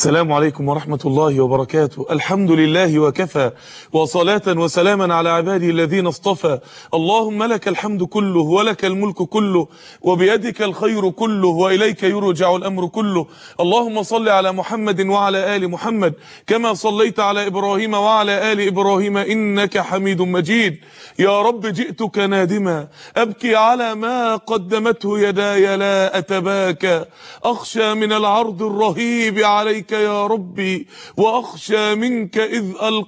السلام عليكم ورحمة الله وبركاته الحمد لله وكفى وصلاة وسلاما على عباده الذين اصطفى اللهم لك الحمد كله ولك الملك كله وبيدك الخير كله وإليك يرجع الأمر كله اللهم صل على محمد وعلى آل محمد كما صليت على إبراهيم وعلى آل إبراهيم إنك حميد مجيد يا رب جئتك نادما أبكي على ما قدمته يداي لا أتباكى أخشى من العرض الرهيب عليك يا ربي وأخشى منك إذ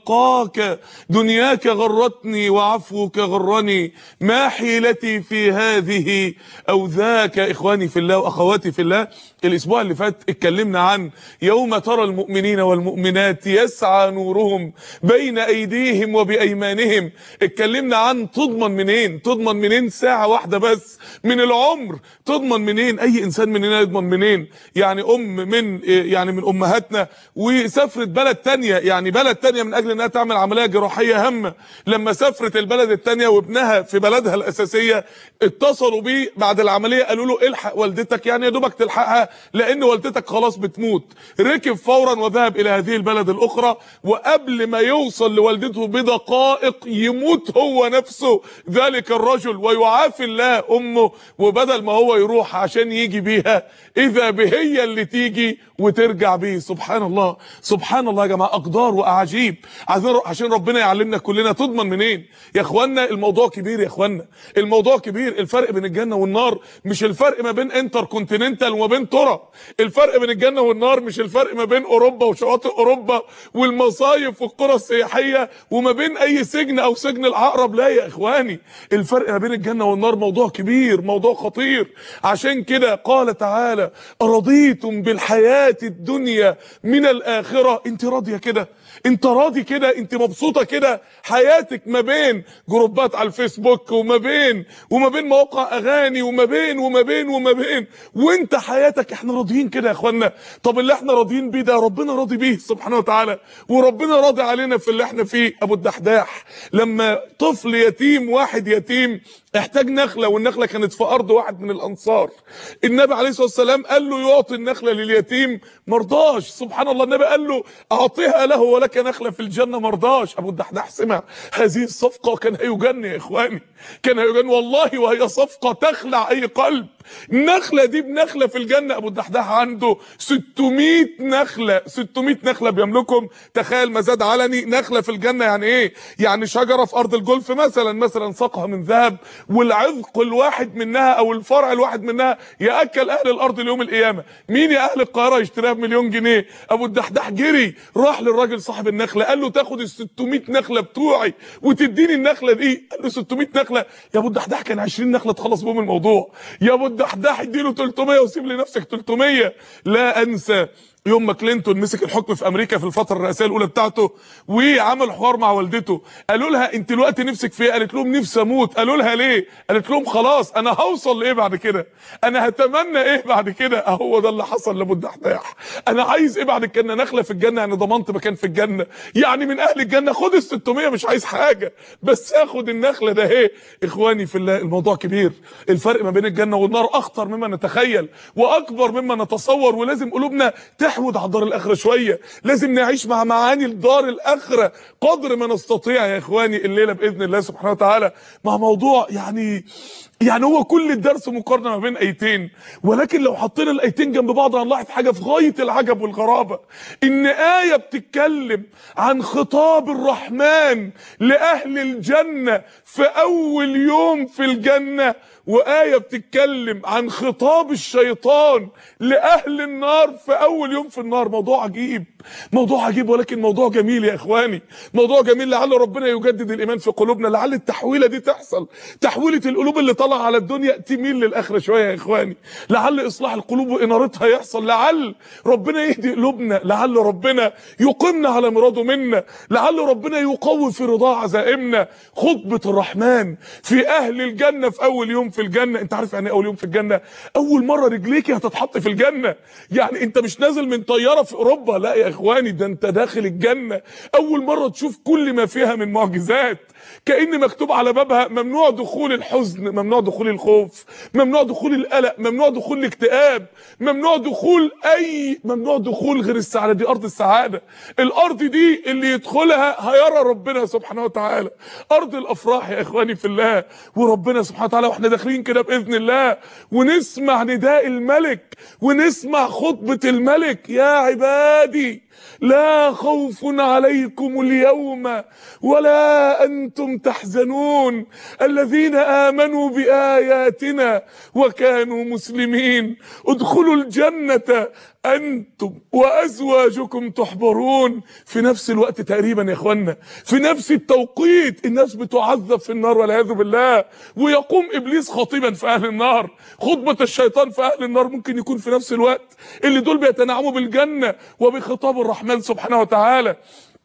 ألقاك دنياك غرتني وعفوك غرني ما حيلتي في هذه أو ذاك إخواني في الله وأخواتي في الله الأسبوع اللي فات اتكلمنا عن يوم ترى المؤمنين والمؤمنات يسعى نورهم بين أيديهم وبأيمانهم اتكلمنا عن تضمن منين تضمن منين ساعة واحدة بس من العمر تضمن منين أي إنسان مننا يضمن منين يعني أم من يعني من أمهاتنا وسافرت بلد تانية يعني بلد تانية من أجل أنها تعمل عملية جراحية هامة لما سافرت البلد التانية وابنها في بلدها الأساسية اتصلوا بيه بعد العملية قالوا له الحق والدتك يعني يا دوبك تلحقها لأن والدتك خلاص بتموت ركب فورا وذهب إلى هذه البلد الأخرى وقبل ما يوصل لوالدته بدقائق يموت هو نفسه ذلك الرجل ويعافي الله أمه وبدل ما هو يروح عشان يجي بيها إذا بهي اللي تيجي وترجع بيه سبحان الله سبحان الله يا جماعة أقدار وأعاجيب عشان ربنا يعلمنا كلنا تضمن منين يا إخوانا الموضوع كبير يا إخوانا الموضوع كبير الفرق بين الجنة والنار مش الفرق ما بين انتر كونتيننتال وما بين ترى الفرق بين الجنة والنار مش الفرق ما بين أوروبا وشواطئ أوروبا والمصايف والقرى السياحية وما بين أي سجن أو سجن العقرب لا يا إخواني الفرق ما بين الجنة والنار موضوع كبير موضوع خطير عشان كده قال تعالى أرضيتم بالحياة الدنيا من الآخرة انت راضية كده انت راضي كده انت مبسوطة كده حياتك ما بين جروبات على الفيسبوك وما بين وما بين مواقع اغاني وما بين وما بين وما بين وانت حياتك احنا راضيين كده يا اخوانا طب اللي احنا راضيين بيه ده ربنا راضي بيه سبحانه وتعالى وربنا راضي علينا في اللي احنا فيه ابو الدحداح لما طفل يتيم واحد يتيم احتاج نخلة والنخلة كانت في ارض واحد من الانصار النبي عليه الصلاة والسلام قال له يعطي النخلة لليتيم مرضاش سبحان الله النبي قال له اعطيها له ولك نخلة في الجنة مرضاش ابو الدحداح سمع هذه الصفقة كان هيجن يا اخواني كان هيجن والله وهي صفقة تخلع اي قلب النخلة دي بنخلة في الجنة ابو الدحداح عنده 600 نخلة 600 نخلة بيملكهم تخيل مزاد علني نخلة في الجنة يعني ايه يعني شجرة في ارض الجولف مثلا مثلا ساقها من ذهب والعذق الواحد منها او الفرع الواحد منها ياكل اهل الارض ليوم القيامة مين يا اهل القاهرة يشتريها بمليون جنيه ابو الدحداح جري راح للراجل صاحب النخلة قال له تاخد ال 600 نخلة بتوعي وتديني النخلة دي قال له 600 نخلة يا ابو الدحداح كان 20 نخلة تخلص بهم الموضوع يا ابو الدحداح اديله 300 وسيب لنفسك 300 لا انسى يوم ما كلينتون مسك الحكم في امريكا في الفتره الرئاسيه الاولى بتاعته وعمل حوار مع والدته قالوا لها انت الوقت نفسك في ايه قالت لهم نفسي اموت قالوا لها ليه قالت لهم خلاص انا هوصل لايه بعد كده انا هتمنى ايه بعد كده اهو ده اللي حصل لابو الدحداح انا عايز ايه بعد كده نخله في الجنه يعني ضمنت مكان في الجنه يعني من اهل الجنه خد ال 600 مش عايز حاجه بس اخد النخله ده ايه اخواني في الله الموضوع كبير الفرق ما بين الجنه والنار اخطر مما نتخيل واكبر مما نتصور ولازم قلوبنا تحود على دار الاخره شويه لازم نعيش مع معاني الدار الاخره قدر ما نستطيع يا اخواني الليله باذن الله سبحانه وتعالى مع موضوع يعني يعني هو كل الدرس مقارنه ما بين ايتين ولكن لو حطينا الايتين جنب بعض هنلاحظ حاجه في غايه العجب والغرابه ان ايه بتتكلم عن خطاب الرحمن لاهل الجنه في اول يوم في الجنه وايه بتتكلم عن خطاب الشيطان لاهل النار في اول يوم في النار موضوع عجيب موضوع عجيب ولكن موضوع جميل يا اخواني موضوع جميل لعل ربنا يجدد الايمان في قلوبنا لعل التحويله دي تحصل تحويله القلوب اللي طالعه على الدنيا تميل للاخره شويه يا اخواني لعل اصلاح القلوب وانارتها يحصل لعل ربنا يهدي قلوبنا لعل ربنا يقيمنا على مراده منا لعل ربنا يقوي في رضاه عزائمنا خطبه الرحمن في اهل الجنه في اول يوم في الجنه انت عارف يعني اول يوم في الجنه اول مره رجليك هتتحط في الجنه يعني انت مش نازل من طياره في اوروبا لا يا اخواني ده انت داخل الجنه اول مره تشوف كل ما فيها من معجزات كأن مكتوب على بابها ممنوع دخول الحزن ممنوع دخول الخوف ممنوع دخول القلق ممنوع دخول الاكتئاب ممنوع دخول اي ممنوع دخول غير السعاده دي ارض السعاده الارض دي اللي يدخلها هيرى ربنا سبحانه وتعالى ارض الافراح يا اخواني في الله وربنا سبحانه وتعالى واحنا داخلين كده باذن الله ونسمع نداء الملك ونسمع خطبه الملك يا عبادي لا خوف عليكم اليوم ولا انتم تحزنون الذين امنوا باياتنا وكانوا مسلمين ادخلوا الجنه انتم وازواجكم تحبرون في نفس الوقت تقريبا يا اخوانا في نفس التوقيت الناس بتعذب في النار والعياذ بالله ويقوم ابليس خطيبا في اهل النار خطبه الشيطان في اهل النار ممكن يكون في نفس الوقت اللي دول بيتنعموا بالجنه وبخطاب الرحمن سبحانه وتعالى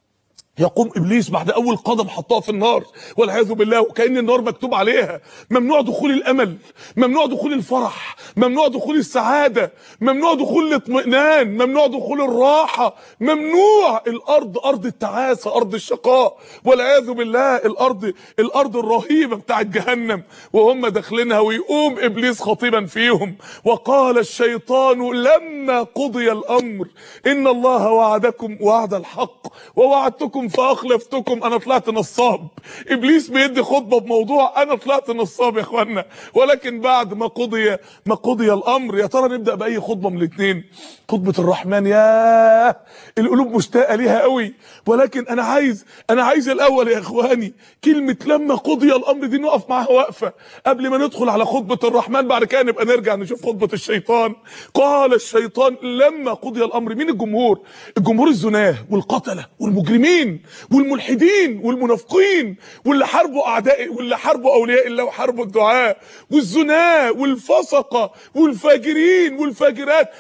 يقوم ابليس بعد اول قدم حطها في النار والعياذ بالله وكان النار مكتوب عليها ممنوع دخول الامل ممنوع دخول الفرح ممنوع دخول السعاده ممنوع دخول الاطمئنان ممنوع دخول الراحه ممنوع الارض ارض التعاسه ارض الشقاء والعياذ بالله الارض الارض الرهيبه بتاعت جهنم وهم داخلينها ويقوم ابليس خطيبا فيهم وقال الشيطان لما قضي الامر ان الله وعدكم وعد الحق ووعدتكم فاخلفتكم انا طلعت نصاب ابليس بيدي خطبه بموضوع انا طلعت نصاب يا اخوانا ولكن بعد ما قضي ما قضي الامر يا ترى نبدا باي خطبه من الاثنين خطبه الرحمن يا القلوب مشتاقه ليها قوي ولكن انا عايز انا عايز الاول يا اخواني كلمه لما قضي الامر دي نقف معاها وقفه قبل ما ندخل على خطبه الرحمن بعد كده نبقى نرجع نشوف خطبه الشيطان قال الشيطان لما قضي الامر مين الجمهور الجمهور الزناه والقتله والمجرمين والملحدين والمنافقين واللي حاربوا اعداء واللي حاربوا اولياء الله وحاربوا الدعاء والزناه والفسقه والفاجرين والفاجرات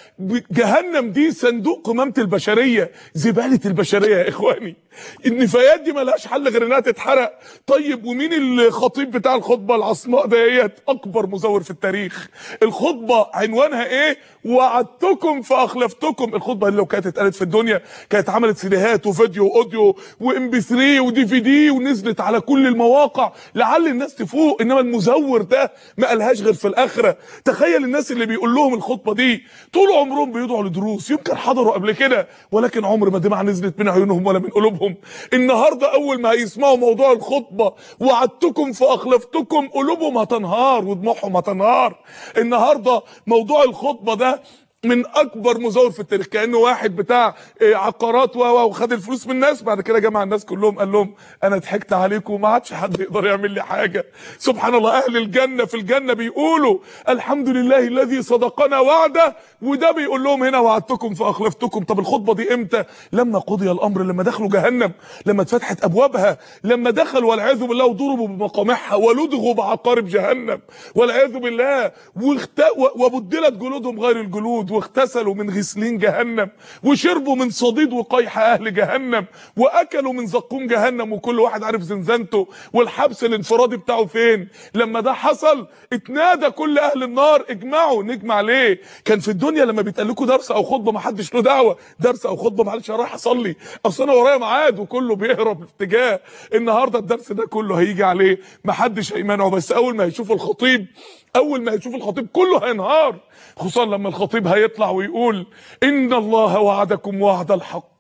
جهنم دي صندوق قمامه البشريه زباله البشريه يا اخواني النفايات دي ملهاش حل غير انها تتحرق طيب ومين الخطيب بتاع الخطبه العصماء ديت اكبر مزور في التاريخ الخطبه عنوانها ايه وعدتكم فاخلفتكم الخطبه اللي لو كانت اتقالت في الدنيا كانت عملت سيديهات وفيديو واوديو وام بي 3 ودي في دي ونزلت على كل المواقع لعل الناس تفوق انما المزور ده ما قالهاش غير في الاخره تخيل الناس اللي بيقول لهم الخطبه دي طول عمرهم بيدعوا لدروس يمكن حضروا قبل كده ولكن عمر ما دمعه نزلت من عيونهم ولا من قلوبهم النهارده اول ما هيسمعوا موضوع الخطبه وعدتكم فاخلفتكم قلوبهم هتنهار ودموعهم هتنهار النهارده موضوع الخطبه ده من اكبر مزور في التاريخ كانه واحد بتاع إيه، عقارات و و وخد الفلوس من الناس بعد كده جمع الناس كلهم قال لهم انا ضحكت عليكم وما عادش حد يقدر يعمل لي حاجه سبحان الله اهل الجنه في الجنه بيقولوا الحمد لله الذي صدقنا وعده وده بيقول لهم هنا وعدتكم فاخلفتكم طب الخطبه دي امتى لما قضي الامر لما دخلوا جهنم لما اتفتحت ابوابها لما دخلوا والعياذ بالله وضربوا بمقامعها ولدغوا بعقارب جهنم والعياذ بالله واخت... و- وبدلت جلودهم غير الجلود واغتسلوا من غسلين جهنم وشربوا من صديد وقيح اهل جهنم واكلوا من زقوم جهنم وكل واحد عارف زنزانته والحبس الانفرادي بتاعه فين لما ده حصل اتنادى كل اهل النار اجمعوا نجمع ليه كان في الدنيا لما بيتقال لكم درس او خطبه ما حدش له دعوه درس او خطبه معلش انا رايح اصلي اصل انا ورايا ميعاد وكله بيهرب في اتجاه النهارده الدرس ده كله هيجي عليه ما حدش هيمنعه بس اول ما هيشوف الخطيب اول ما هيشوف الخطيب كله هينهار خصوصا لما الخطيب هيطلع ويقول ان الله وعدكم وعد الحق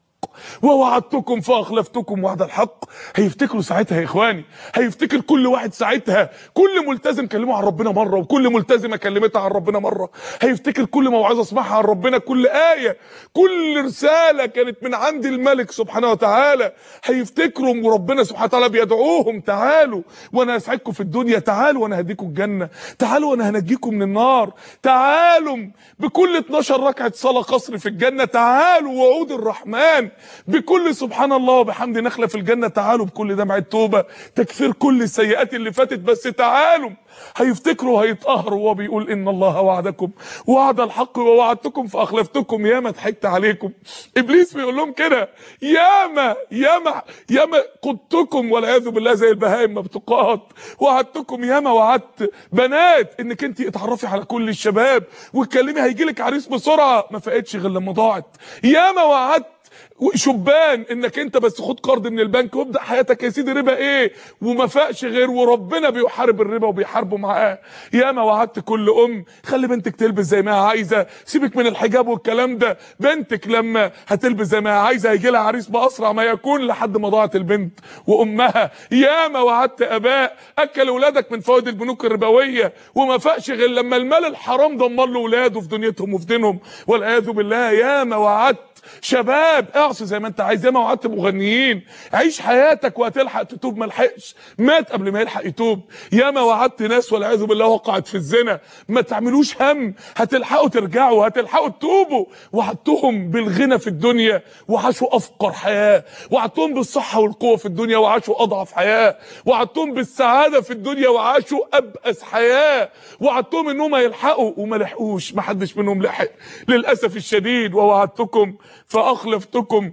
ووعدتكم فاخلفتكم وعد الحق هيفتكروا ساعتها يا اخواني هيفتكر كل واحد ساعتها كل ملتزم كلمه عن ربنا مره وكل ملتزمه كلمتها عن ربنا مره هيفتكر كل موعظه اسمعها عن ربنا كل ايه كل رساله كانت من عند الملك سبحانه وتعالى هيفتكروا وربنا سبحانه وتعالى بيدعوهم تعالوا وانا اسعدكم في الدنيا تعالوا وانا هديكم الجنه تعالوا وانا هنجيكم من النار تعالوا بكل 12 ركعه صلاه قصر في الجنه تعالوا وعود الرحمن بكل سبحان الله وبحمد نخله في الجنه تعالوا بكل دمعه توبه تكفير كل السيئات اللي فاتت بس تعالوا هيفتكروا هيتقهروا وهو بيقول ان الله وعدكم وعد الحق ووعدتكم فاخلفتكم ياما ضحكت عليكم ابليس بيقول لهم كده ياما ياما ياما قدتكم والعياذ بالله زي البهائم ما بتقاد وعدتكم ياما وعدت بنات انك انت اتعرفي على كل الشباب وتكلمي هيجي لك عريس بسرعه ما فقتش غير لما ضاعت ياما وعدت شبان انك انت بس خد قرض من البنك وابدا حياتك يا سيدي ربا ايه وما فاقش غير وربنا بيحارب الربا وبيحاربه معاه يا ما وعدت كل ام خلي بنتك تلبس زي ما هي عايزه سيبك من الحجاب والكلام ده بنتك لما هتلبس زي ما هي عايزه هيجي لها عريس باسرع ما يكون لحد ما ضاعت البنت وامها يا ما وعدت اباء اكل اولادك من فوائد البنوك الربويه وما فاقش غير لما المال الحرام دمر له اولاده في دنيتهم وفي دينهم والعياذ بالله يا ما وعدت شباب اعصي زي ما انت عايز زي ما وعدت مغنيين عيش حياتك وهتلحق تتوب ما لحقش مات قبل ما يلحق يتوب يا ما وعدت ناس والعياذ بالله وقعت في الزنا ما تعملوش هم هتلحقوا ترجعوا هتلحقوا تتوبوا وعدتهم بالغنى في الدنيا وعاشوا افقر حياه وعدتهم بالصحه والقوه في الدنيا وعاشوا اضعف حياه وعدتهم بالسعاده في الدنيا وعاشوا ابأس حياه وعدتهم انهم يلحقوا وما لحقوش ما حدش منهم لحق للاسف الشديد ووعدتكم فاخلفتكم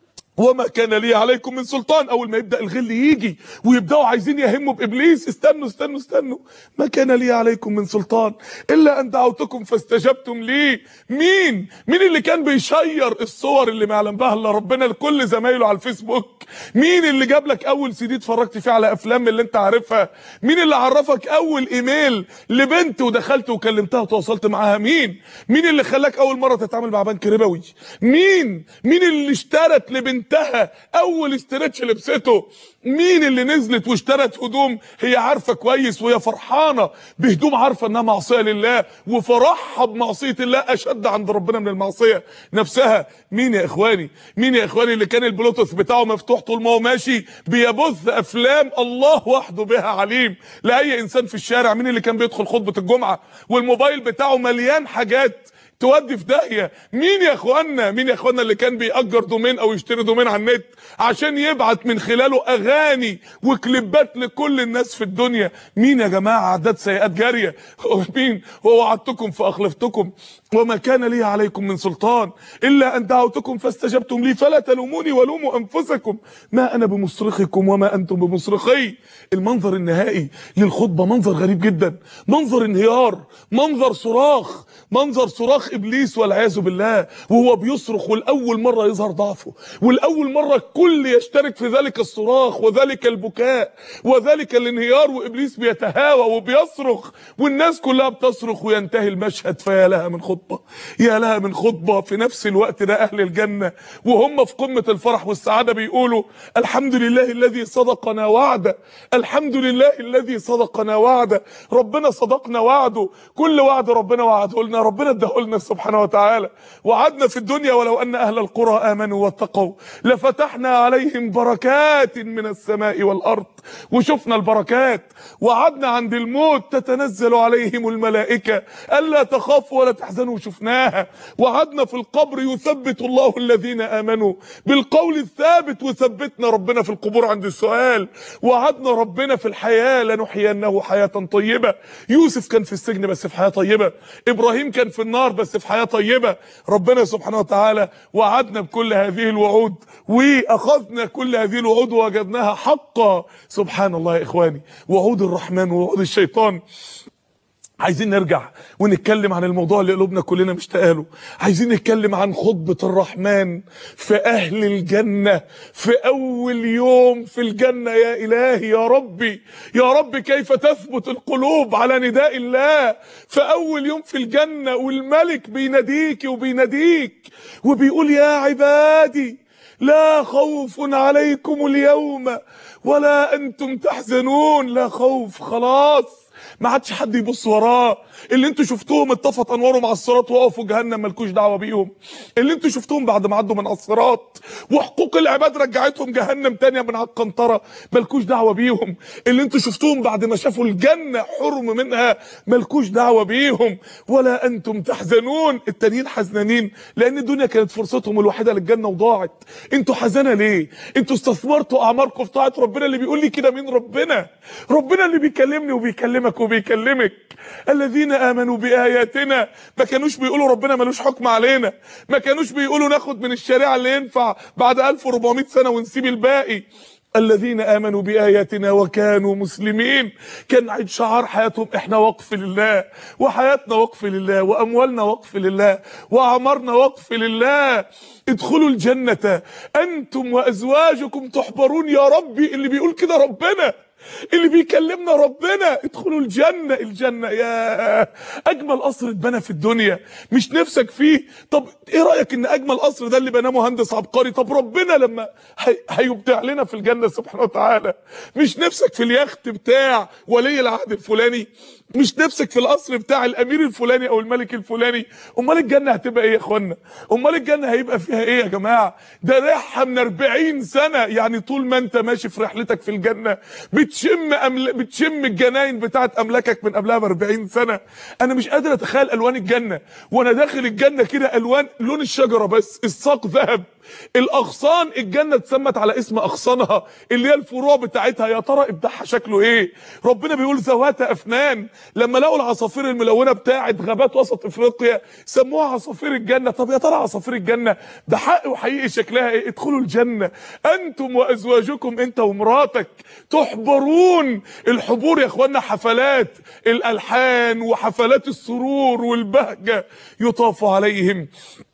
وما كان لي عليكم من سلطان اول ما يبدا الغل يجي ويبداوا عايزين يهموا بابليس استنوا استنوا استنوا ما كان لي عليكم من سلطان الا ان دعوتكم فاستجبتم لي مين مين اللي كان بيشير الصور اللي ما يعلم بها الا ربنا لكل زمايله على الفيسبوك مين اللي جاب لك اول سي دي اتفرجت فيه على افلام اللي انت عارفها مين اللي عرفك اول ايميل لبنت ودخلت وكلمتها وتواصلت معاها مين مين اللي خلاك اول مره تتعامل مع بنك ربوي مين مين اللي اشترت لبنت بنتها اول استرتش لبسته مين اللي نزلت واشترت هدوم هي عارفه كويس وهي فرحانه بهدوم عارفه انها معصيه لله وفرحها بمعصيه الله اشد عند ربنا من المعصيه نفسها مين يا اخواني مين يا اخواني اللي كان البلوتوث بتاعه مفتوح طول ما هو ماشي بيبث افلام الله وحده بها عليم لاي انسان في الشارع مين اللي كان بيدخل خطبه الجمعه والموبايل بتاعه مليان حاجات تودي في داهيه مين يا اخوانا مين يا اخوانا اللي كان بيأجر دومين او يشتري دومين على النت عشان يبعت من خلاله اغاني وكليبات لكل الناس في الدنيا مين يا جماعه عداد سيئات جاريه مين ووعدتكم فاخلفتكم وما كان لي عليكم من سلطان الا ان دعوتكم فاستجبتم لي فلا تلوموني ولوموا انفسكم ما انا بمصرخكم وما انتم بمصرخي المنظر النهائي للخطبه منظر غريب جدا منظر انهيار منظر صراخ منظر صراخ ابليس والعياذ بالله وهو بيصرخ والاول مره يظهر ضعفه والاول مره الكل يشترك في ذلك الصراخ وذلك البكاء وذلك الانهيار وابليس بيتهاوى وبيصرخ والناس كلها بتصرخ وينتهي المشهد فيا لها من خطبه يا لها من خطبه في نفس الوقت ده اهل الجنه وهم في قمه الفرح والسعاده بيقولوا الحمد لله الذي صدقنا وعده الحمد لله الذي صدقنا وعده ربنا صدقنا وعده كل وعد ربنا وعده لنا ربنا اداه لنا سبحانه وتعالى وعدنا في الدنيا ولو ان اهل القرى امنوا واتقوا لفتحنا عليهم بركات من السماء والارض وشفنا البركات وعدنا عند الموت تتنزل عليهم الملائكه الا تخافوا ولا تحزنوا وشفناها وعدنا في القبر يثبت الله الذين امنوا بالقول الثابت وثبتنا ربنا في القبور عند السؤال وعدنا ربنا في الحياه لنحيينه حياه طيبه يوسف كان في السجن بس في حياه طيبه ابراهيم كان في النار بس في حياه طيبه ربنا سبحانه وتعالى وعدنا بكل هذه الوعود واخذنا كل هذه الوعود ووجدناها حقا سبحان الله يا اخواني وعود الرحمن ووعود الشيطان عايزين نرجع ونتكلم عن الموضوع اللي قلوبنا كلنا مشتاقه له عايزين نتكلم عن خطبة الرحمن في اهل الجنة في اول يوم في الجنة يا الهي يا ربي يا رب كيف تثبت القلوب على نداء الله في اول يوم في الجنة والملك بيناديك وبيناديك وبيقول يا عبادي لا خوف عليكم اليوم ولا انتم تحزنون لا خوف خلاص ما عادش حد يبص وراه اللي انتوا شفتوهم اتطفت انوارهم على الصراط وقفوا جهنم مالكوش دعوه بيهم اللي انتوا شفتوهم بعد ما عدوا من على الصراط وحقوق العباد رجعتهم جهنم تانية من على القنطره مالكوش دعوه بيهم اللي انتوا شفتوهم بعد ما شافوا الجنه حرم منها مالكوش دعوه بيهم ولا انتم تحزنون التانيين حزنانين لان الدنيا كانت فرصتهم الوحيده للجنه وضاعت انتوا حزانه ليه انتوا استثمرتوا اعماركم في طاعه ربنا اللي بيقول لي كده مين ربنا ربنا اللي بيكلمني وبيكلمك وبيكلمك الذين امنوا باياتنا ما كانوش بيقولوا ربنا ملوش حكم علينا ما كانوش بيقولوا ناخد من الشريعه اللي ينفع بعد 1400 سنه ونسيب الباقي الذين امنوا باياتنا وكانوا مسلمين كان شعار حياتهم احنا وقف لله وحياتنا وقف لله واموالنا وقف لله واعمارنا وقف لله ادخلوا الجنة انتم وازواجكم تحبرون يا ربي اللي بيقول كده ربنا اللي بيكلمنا ربنا ادخلوا الجنة الجنة يا اجمل قصر اتبنى في الدنيا مش نفسك فيه طب ايه رأيك ان اجمل قصر ده اللي بناه مهندس عبقري طب ربنا لما هي- هيبدع لنا في الجنة سبحانه وتعالى مش نفسك في اليخت بتاع ولي العهد الفلاني مش نفسك في القصر بتاع الامير الفلاني او الملك الفلاني امال الجنه هتبقى ايه يا اخوانا امال الجنه هيبقى فيها ايه يا جماعه ده ريحها من 40 سنه يعني طول ما انت ماشي في رحلتك في الجنه بتشم أمل... بتشم الجناين بتاعت املاكك من قبلها ب 40 سنه انا مش قادر اتخيل الوان الجنه وانا داخل الجنه كده الوان لون الشجره بس الساق ذهب الاغصان الجنه اتسمت على اسم اغصانها اللي هي الفروع بتاعتها يا ترى ابداعها شكله ايه ربنا بيقول ذوات افنان لما لقوا العصافير الملونه بتاعت غابات وسط افريقيا سموها عصافير الجنه طب يا ترى عصافير الجنه ده حق وحقيقي شكلها ايه ادخلوا الجنه انتم وازواجكم انت ومراتك تحبرون الحبور يا اخوانا حفلات الالحان وحفلات السرور والبهجه يطاف عليهم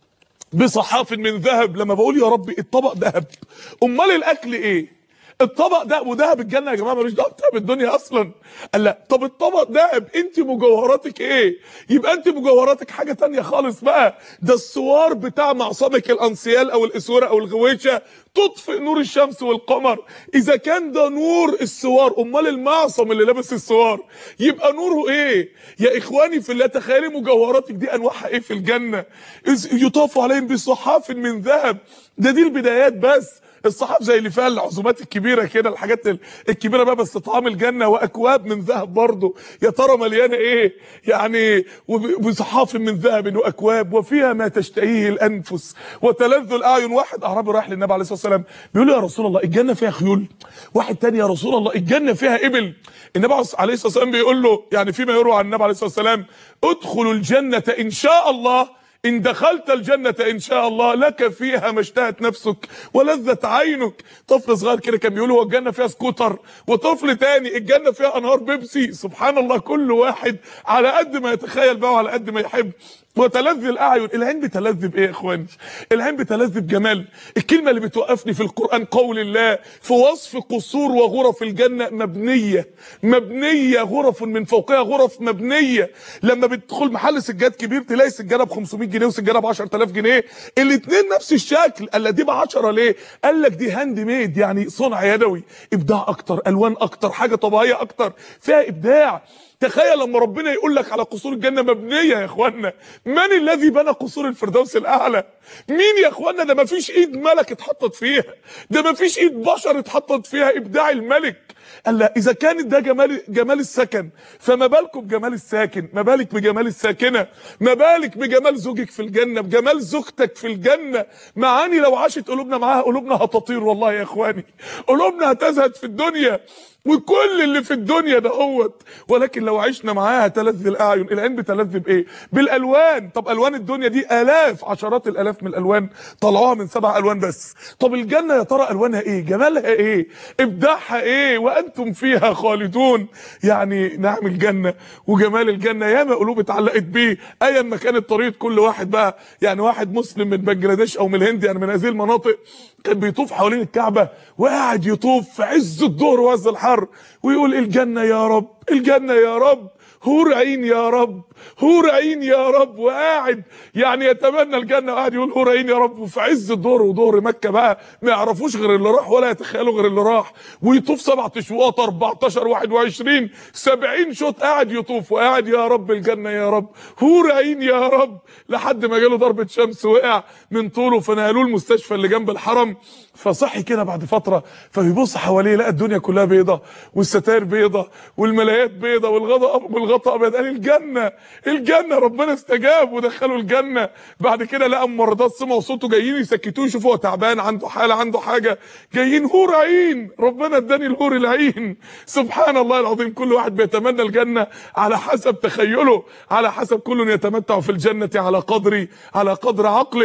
بصحاف من ذهب لما بقول يا ربي الطبق ذهب امال الاكل ايه الطبق ده وذهب الجنه يا جماعه ملوش دعوه بذهب الدنيا اصلا قال لا طب الطبق ذهب انت مجوهراتك ايه يبقى انت مجوهراتك حاجه تانية خالص بقى ده السوار بتاع معصمك الانسيال او الاسوره او الغويشه تطفئ نور الشمس والقمر اذا كان ده نور السوار امال المعصم اللي لابس السوار يبقى نوره ايه يا اخواني في الله تخيلي مجوهراتك دي انواعها ايه في الجنه إذ يطاف عليهم بصحاف من ذهب ده دي البدايات بس الصحاف زي اللي فيها العزومات الكبيره كده الحاجات ال- الكبيره بقى بس طعام الجنه واكواب من ذهب برضه يا ترى مليانه ايه يعني وب- بصحاف من ذهب واكواب وفيها ما تشتهيه الانفس وتلذ الاعين واحد اعرابي رايح للنبي عليه الصلاه والسلام بيقول له يا رسول الله الجنه فيها خيول واحد تاني يا رسول الله الجنه فيها ابل النبي عليه الصلاه والسلام بيقول له يعني فيما يروى عن النبي عليه الصلاه والسلام ادخلوا الجنه ان شاء الله إن دخلت الجنة إن شاء الله لك فيها ما اشتهت نفسك ولذت عينك طفل صغير كده كان بيقول هو الجنة فيها سكوتر وطفل تاني الجنة فيها أنهار بيبسي سبحان الله كل واحد على قد ما يتخيل بقى وعلى قد ما يحب وتلذ الاعين العين بتلذ بايه يا اخواني العين بتلذ بجمال الكلمه اللي بتوقفني في القران قول الله في وصف قصور وغرف الجنه مبنيه مبنيه غرف من فوقها غرف مبنيه لما بتدخل محل سجاد كبير تلاقي سجاده ب 500 جنيه وسجاده ب 10000 جنيه الاثنين نفس الشكل قال دي ب 10 ليه قال لك دي هاند ميد يعني صنع يدوي ابداع اكتر الوان اكتر حاجه طبيعيه اكتر فيها ابداع تخيل لما ربنا يقول لك على قصور الجنه مبنيه يا اخوانا من الذي بنى قصور الفردوس الاعلى مين يا اخوانا ده مفيش ايد ملك اتحطت فيها ده مفيش ايد بشر اتحطت فيها ابداع الملك قال لا اذا كانت ده جمال جمال السكن فما بالكم بجمال الساكن ما بالك بجمال الساكنه ما بالك بجمال زوجك في الجنه بجمال زوجتك في الجنه معاني لو عاشت قلوبنا معاها قلوبنا هتطير والله يا اخواني قلوبنا هتزهد في الدنيا وكل اللي في الدنيا دهوت ولكن لو عشنا معاها تلذ الاعين العين بتلذ بايه بالالوان طب الوان الدنيا دي الاف عشرات الالاف من الالوان طلعوها من سبع الوان بس طب الجنه يا ترى الوانها ايه جمالها ايه ابداعها ايه وانتم فيها خالدون يعني نعم الجنه وجمال الجنه ياما قلوب اتعلقت بيه ايا ما كانت طريقه كل واحد بقى يعني واحد مسلم من بنجلاديش او من الهند يعني من هذه المناطق كان بيطوف حوالين الكعبه وقاعد يطوف في عز الظهر وعز الحر ويقول الجنه يا رب الجنه يا رب هور عين يا رب هور عين يا رب وقاعد يعني يتمنى الجنه وقاعد يقول هور عين يا رب وفي عز الظهر وظهر مكه بقى ما يعرفوش غير اللي راح ولا يتخيلوا غير اللي راح ويطوف سبع اشواط 14 21 70 شوط قاعد يطوف وقاعد يا رب الجنه يا رب هور عين يا رب لحد ما جاله ضربه شمس وقع من طوله فنقلوه المستشفى اللي جنب الحرم فصحي كده بعد فتره فبيبص حواليه لقى الدنيا كلها بيضه والستاير بيضه والملايات بيضه والغطاء والغطاء ابيض قال الجنه الجنه ربنا استجاب ودخله الجنه بعد كده لقى ممرضات سمعوا صوته جايين يسكتوه يشوفوا هو تعبان عنده حاله عنده حاجه جايين هور عين ربنا اداني الهور العين سبحان الله العظيم كل واحد بيتمنى الجنه على حسب تخيله على حسب كل يتمتع في الجنه على قدر على قدر عقله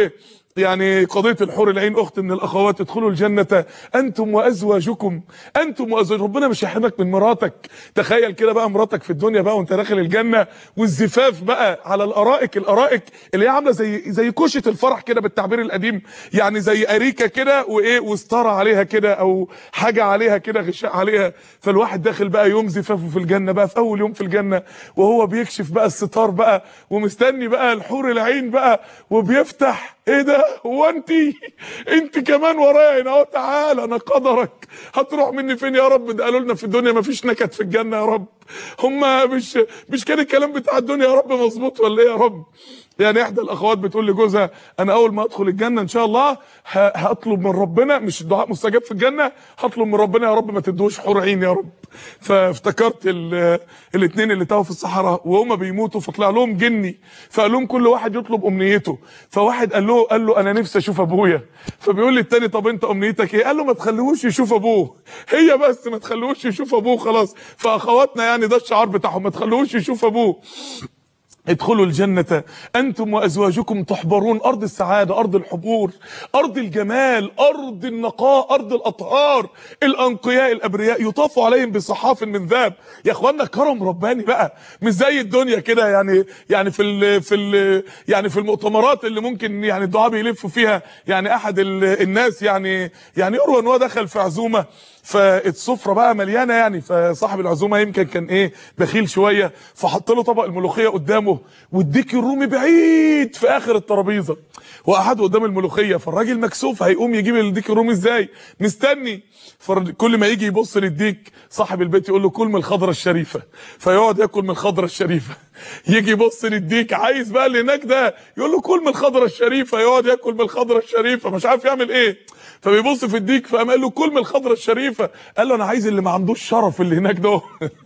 يعني قضية الحور العين أخت من الأخوات ادخلوا الجنة أنتم وأزواجكم أنتم وأزواج ربنا مش هيحرمك من مراتك تخيل كده بقى مراتك في الدنيا بقى وأنت داخل الجنة والزفاف بقى على الأرائك الأرائك اللي هي عاملة زي زي كوشة الفرح كده بالتعبير القديم يعني زي أريكة كده وإيه وستارة عليها كده أو حاجة عليها كده غشاء عليها فالواحد داخل بقى يوم زفافه في الجنة بقى في أول يوم في الجنة وهو بيكشف بقى الستار بقى ومستني بقى الحور العين بقى وبيفتح ايه ده هو انت انت كمان ورايا هنا اهو تعالى انا قدرك هتروح مني فين يا رب ده قالوا لنا في الدنيا مفيش نكد في الجنه يا رب هما مش مش كان الكلام بتاع الدنيا يا رب مظبوط ولا ايه يا رب يعني احدى الاخوات بتقول لجوزها انا اول ما ادخل الجنه ان شاء الله ه- هطلب من ربنا مش الدعاء مستجاب في الجنه هطلب من ربنا يا رب ما تدوش حور عين يا رب فافتكرت الاثنين اللي تاهوا في الصحراء وهما بيموتوا فطلع لهم جني فقال لهم كل واحد يطلب امنيته فواحد قال له قال له انا نفسي اشوف ابويا فبيقول للتاني طب انت امنيتك ايه قال له ما تخليهوش يشوف ابوه هي بس ما تخليهوش يشوف ابوه خلاص فاخواتنا يعني ده الشعار بتاعهم ما تخليهوش يشوف ابوه ادخلوا الجنة أنتم وأزواجكم تحبرون أرض السعادة أرض الحبور أرض الجمال أرض النقاء أرض الأطهار الأنقياء الأبرياء يطاف عليهم بصحاف من ذهب يا إخوانا كرم رباني بقى مش زي الدنيا كده يعني يعني في ال في ال يعني في المؤتمرات اللي ممكن يعني الدعاء بيلفوا فيها يعني أحد ال- الناس يعني يعني يروى إن هو دخل في عزومة فالسفره بقى مليانه يعني فصاحب العزومه يمكن كان ايه بخيل شويه فحط له طبق الملوخيه قدامه والديك الرومي بعيد في اخر الترابيزه وقعدوا قدام الملوخيه فالراجل مكسوف هيقوم يجيب الديك الرومي ازاي مستني فكل ما يجي يبص للديك صاحب البيت يقول له كل من الخضره الشريفه فيقعد ياكل من الخضره الشريفه يجي يبص للديك عايز بقى اللي هناك ده يقول له كل من الخضره الشريفه يقعد ياكل من الخضره الشريفه مش عارف يعمل ايه فبيبص في الديك فقام قال له كل من الخضره الشريفه قال له انا عايز اللي ما عندوش شرف اللي هناك ده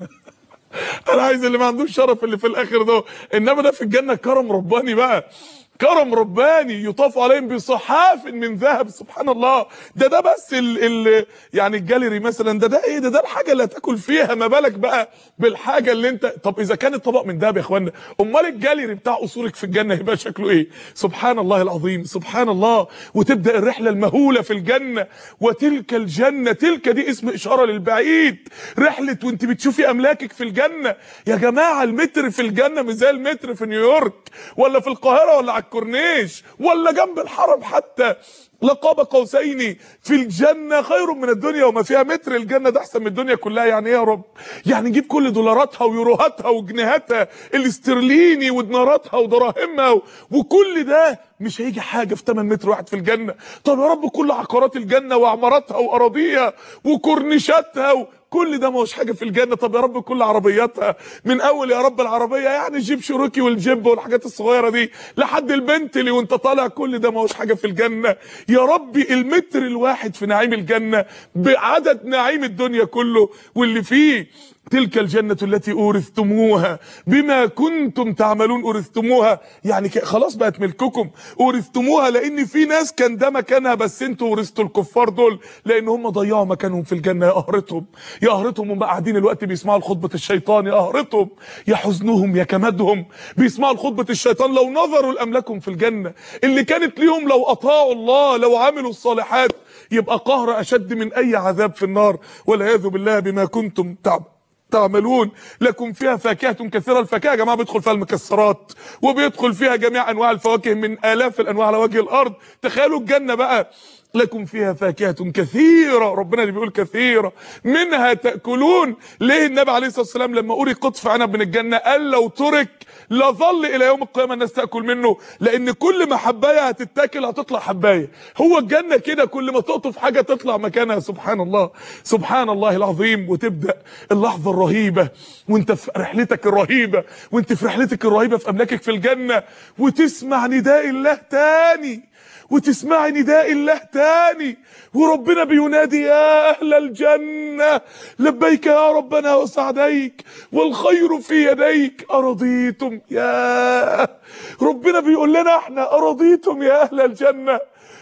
انا عايز اللي ما عندوش شرف اللي في الاخر ده انما ده في الجنه كرم رباني بقى كرم رباني يطاف عليهم بصحاف من ذهب سبحان الله ده ده بس ال ال يعني الجاليري مثلا ده ده ايه ده ده الحاجه اللي هتاكل فيها ما بالك بقى بالحاجه اللي انت طب اذا كان الطبق من ذهب يا اخوانا امال الجاليري بتاع قصورك في الجنه هيبقى شكله ايه سبحان الله العظيم سبحان الله وتبدا الرحله المهوله في الجنه وتلك الجنه تلك دي اسم اشاره للبعيد رحله وانت بتشوفي املاكك في الجنه يا جماعه المتر في الجنه مش زي المتر في نيويورك ولا في القاهره ولا على الكورنيش ولا جنب الحرم حتى لقاب قوسين في الجنة خير من الدنيا وما فيها متر الجنة ده أحسن من الدنيا كلها يعني إيه يا رب يعني نجيب كل دولاراتها ويوروهاتها وجنيهاتها الاسترليني وديناراتها ودراهمها و- وكل ده مش هيجي حاجة في 8 متر واحد في الجنة طب يا رب كل عقارات الجنة وعماراتها وأراضيها وكورنيشاتها و... كل ده ما هوش حاجه في الجنه طب يا رب كل عربياتها من اول يا رب العربيه يعني جيب شيروكي والجيب والحاجات الصغيره دي لحد البنتلي وانت طالع كل ده ما هوش حاجه في الجنه يا ربي المتر الواحد في نعيم الجنه بعدد نعيم الدنيا كله واللي فيه تلك الجنة التي أورثتموها بما كنتم تعملون أورثتموها يعني ك- خلاص بقت ملككم أورثتموها لأن في ناس كان ده مكانها بس انتوا ورثتوا الكفار دول لأن هم ضيعوا مكانهم في الجنة يا قهرتهم يا قهرتهم هم قاعدين الوقت بيسمعوا الخطبة الشيطان يا قهرتهم يا حزنهم يا كمدهم بيسمعوا الخطبة الشيطان لو نظروا لأملاكهم في الجنة اللي كانت ليهم لو أطاعوا الله لو عملوا الصالحات يبقى قهر أشد من أي عذاب في النار والعياذ بالله بما كنتم تعملون تعملون لكم فيها فاكهة كثيرة الفاكهة يا جماعة بيدخل فيها المكسرات وبيدخل فيها جميع أنواع الفواكه من آلاف الأنواع على وجه الأرض تخيلوا الجنة بقى لكم فيها فاكهة كثيرة ربنا اللي بيقول كثيرة منها تأكلون ليه النبي عليه الصلاة والسلام لما أوري قطف عنب من الجنة قال لو ترك لظل إلى يوم القيامة الناس تأكل منه لأن كل ما حباية هتتاكل هتطلع حباية هو الجنة كده كل ما تقطف حاجة تطلع مكانها سبحان الله سبحان الله العظيم وتبدأ اللحظة الرهيبة وانت في رحلتك الرهيبة وانت في رحلتك الرهيبة في أملاكك في الجنة وتسمع نداء الله تاني وتسمعي نداء الله تاني وربنا بينادي يا أهل الجنة لبيك يا ربنا وسعديك والخير في يديك أرضيتم يا ربنا بيقول لنا احنا أرضيتم يا أهل الجنة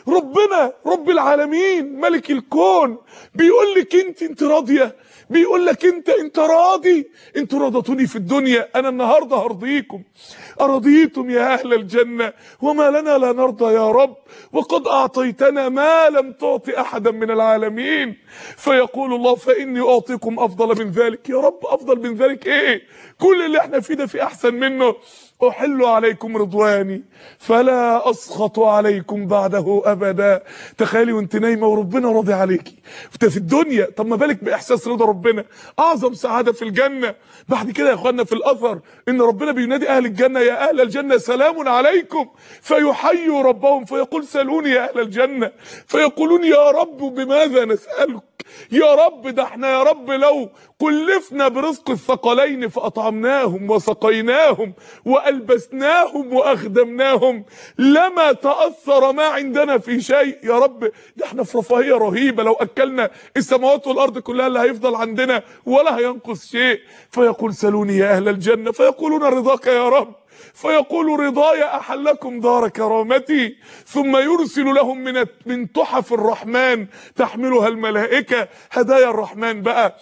ربنا رب العالمين ملك الكون بيقول لك انت انت راضيه بيقول لك انت انت راضي انتوا رضتوني في الدنيا انا النهارده هرضيكم ارضيتم يا اهل الجنه وما لنا لا نرضى يا رب وقد اعطيتنا ما لم تعط احدا من العالمين فيقول الله فاني اعطيكم افضل من ذلك يا رب افضل من ذلك ايه كل اللي احنا فيه ده في احسن منه احل عليكم رضواني فلا اسخط عليكم بعده ابدا تخيلي وانت نايمه وربنا راضي عليكي انت في الدنيا طب ما بالك باحساس رضا ربنا اعظم سعاده في الجنه بعد كده يا اخوانا في الاثر ان ربنا بينادي اهل الجنه يا اهل الجنه سلام عليكم فيحيوا ربهم فيقول سالوني يا اهل الجنه فيقولون يا رب بماذا نسالك يا رب ده احنا يا رب لو كلفنا برزق الثقلين فاطعمناهم وسقيناهم والبسناهم واخدمناهم لما تاثر ما عندنا في شيء يا رب ده احنا في رفاهيه رهيبه لو اكلنا السماوات والارض كلها اللي هيفضل عندنا ولا هينقص شيء فيقول سلوني يا اهل الجنه فيقولون رضاك يا رب فيقول رضاي احلكم دار كرامتي ثم يرسل لهم من من تحف الرحمن تحملها الملائكه هدايا الرحمن بقى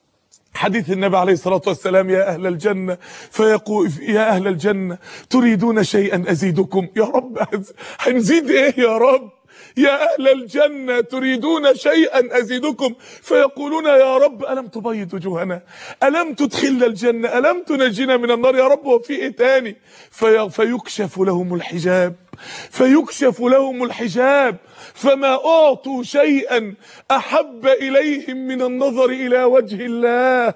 حديث النبي عليه الصلاة والسلام يا أهل الجنة فيقول يا أهل الجنة تريدون شيئا أزيدكم يا رب هنزيد إيه يا رب يا أهل الجنة تريدون شيئا أزيدكم فيقولون يا رب ألم تبيض وجوهنا ألم تدخلنا الجنة ألم تنجينا من النار يا رب وفي إيه تاني في فيكشف لهم الحجاب فيكشف لهم الحجاب فما أعطوا شيئا أحب إليهم من النظر إلى وجه الله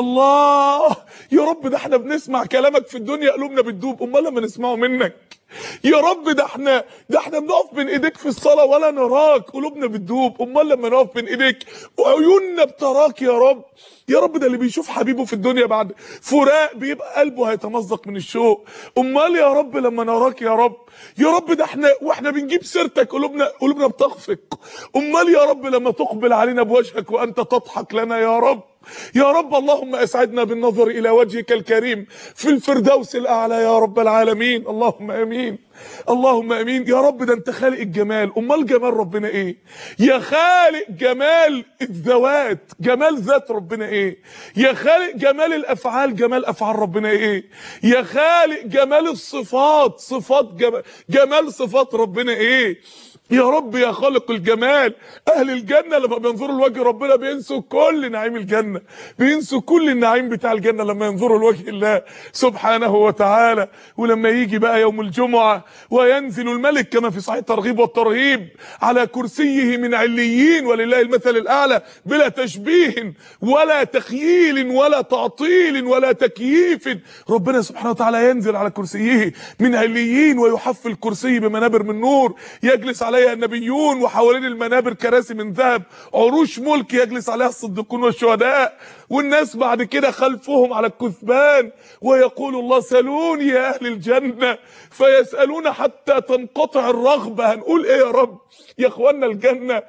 الله يا رب ده احنا بنسمع كلامك في الدنيا قلوبنا بتدوب أمال لما نسمعه منك يا رب ده احنا ده احنا بنقف بين ايديك في الصلاه ولا نراك قلوبنا بتدوب امال لما نقف بين ايديك وعيوننا بتراك يا رب يا رب ده اللي بيشوف حبيبه في الدنيا بعد فراق بيبقى قلبه هيتمزق من الشوق امال يا رب لما نراك يا رب يا رب ده احنا واحنا بنجيب سيرتك قلوبنا قلوبنا بتخفق امال يا رب لما تقبل علينا بوجهك وانت تضحك لنا يا رب يا رب اللهم اسعدنا بالنظر الى وجهك الكريم في الفردوس الاعلى يا رب العالمين اللهم امين اللهم امين يا رب ده انت خالق الجمال امال جمال ربنا ايه يا خالق جمال الذوات جمال ذات ربنا ايه يا خالق جمال الافعال جمال افعال ربنا ايه يا خالق جمال الصفات صفات جمال, جمال صفات ربنا ايه يا رب يا خالق الجمال اهل الجنه لما بينظروا لوجه ربنا بينسوا كل نعيم الجنه بينسوا كل النعيم بتاع الجنه لما ينظروا لوجه الله سبحانه وتعالى ولما يجي بقى يوم الجمعه وينزل الملك كما في صحيح الترغيب والترهيب على كرسيه من عليين ولله المثل الاعلى بلا تشبيه ولا تخييل ولا تعطيل ولا تكييف ربنا سبحانه وتعالى ينزل على كرسيه من عليين ويحف الكرسي بمنابر من نور يجلس عليه عليها النبيون وحوالين المنابر كراسي من ذهب عروش ملك يجلس عليها الصديقون والشهداء والناس بعد كده خلفهم على الكثبان ويقول الله سالوني يا اهل الجنه فيسالون حتى تنقطع الرغبه هنقول ايه يا رب يا اخوانا الجنه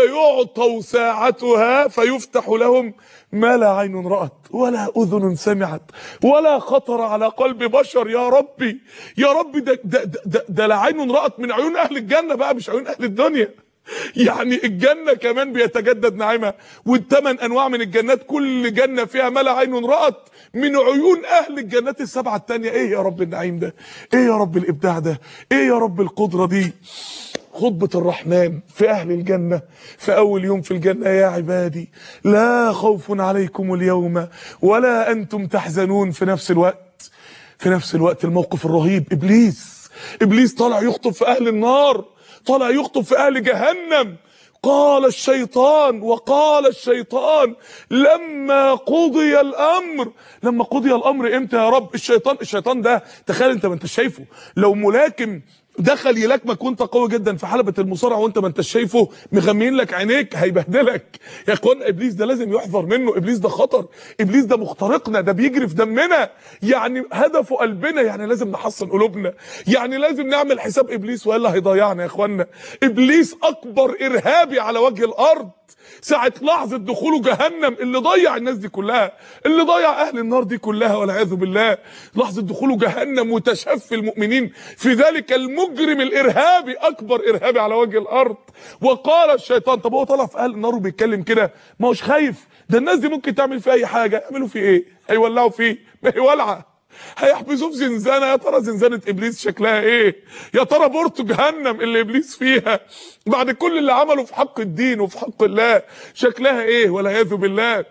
فيعطوا ساعتها فيفتح لهم ما لا عين رأت ولا أذن سمعت ولا خطر على قلب بشر يا ربي يا ربي ده, ده, ده, ده لا عين رأت من عيون أهل الجنة بقى مش عيون أهل الدنيا يعني الجنة كمان بيتجدد نعيمها والثمان أنواع من الجنات كل جنة فيها ما لا عين رأت من عيون أهل الجنات السبعة التانية إيه يا رب النعيم ده إيه يا رب الإبداع ده إيه يا رب القدرة دي خطبة الرحمن في أهل الجنة في أول يوم في الجنة يا عبادي لا خوف عليكم اليوم ولا أنتم تحزنون في نفس الوقت في نفس الوقت الموقف الرهيب إبليس إبليس طالع يخطب في أهل النار طالع يخطب في أهل جهنم قال الشيطان وقال الشيطان لما قضي الامر لما قضي الامر امتى يا رب الشيطان الشيطان ده تخيل انت ما انت شايفه لو ملاكم دخل يلاكمك وانت قوي جدا في حلبة المصارعة وانت ما انت شايفه مغميين لك عينيك هيبهدلك يا اخوان ابليس ده لازم يحذر منه ابليس ده خطر ابليس ده مخترقنا ده بيجري في دمنا يعني هدفه قلبنا يعني لازم نحصن قلوبنا يعني لازم نعمل حساب ابليس والا هيضيعنا يا اخوانا ابليس اكبر ارهابي على وجه الارض ساعة لحظة دخوله جهنم اللي ضيع الناس دي كلها اللي ضيع أهل النار دي كلها والعياذ بالله لحظة دخوله جهنم وتشفي المؤمنين في ذلك المجرم المجرم الارهابي اكبر ارهابي على وجه الارض وقال الشيطان طب هو طلع في اهل النار وبيتكلم كده ما هوش خايف ده الناس دي ممكن تعمل فيه اي حاجه يعملوا فيه ايه هيولعوا فيه ما هي ولعه هيحبسوه في زنزانه يا ترى زنزانه ابليس شكلها ايه يا ترى بورتو جهنم اللي ابليس فيها بعد كل اللي عمله في حق الدين وفي حق الله شكلها ايه والعياذ بالله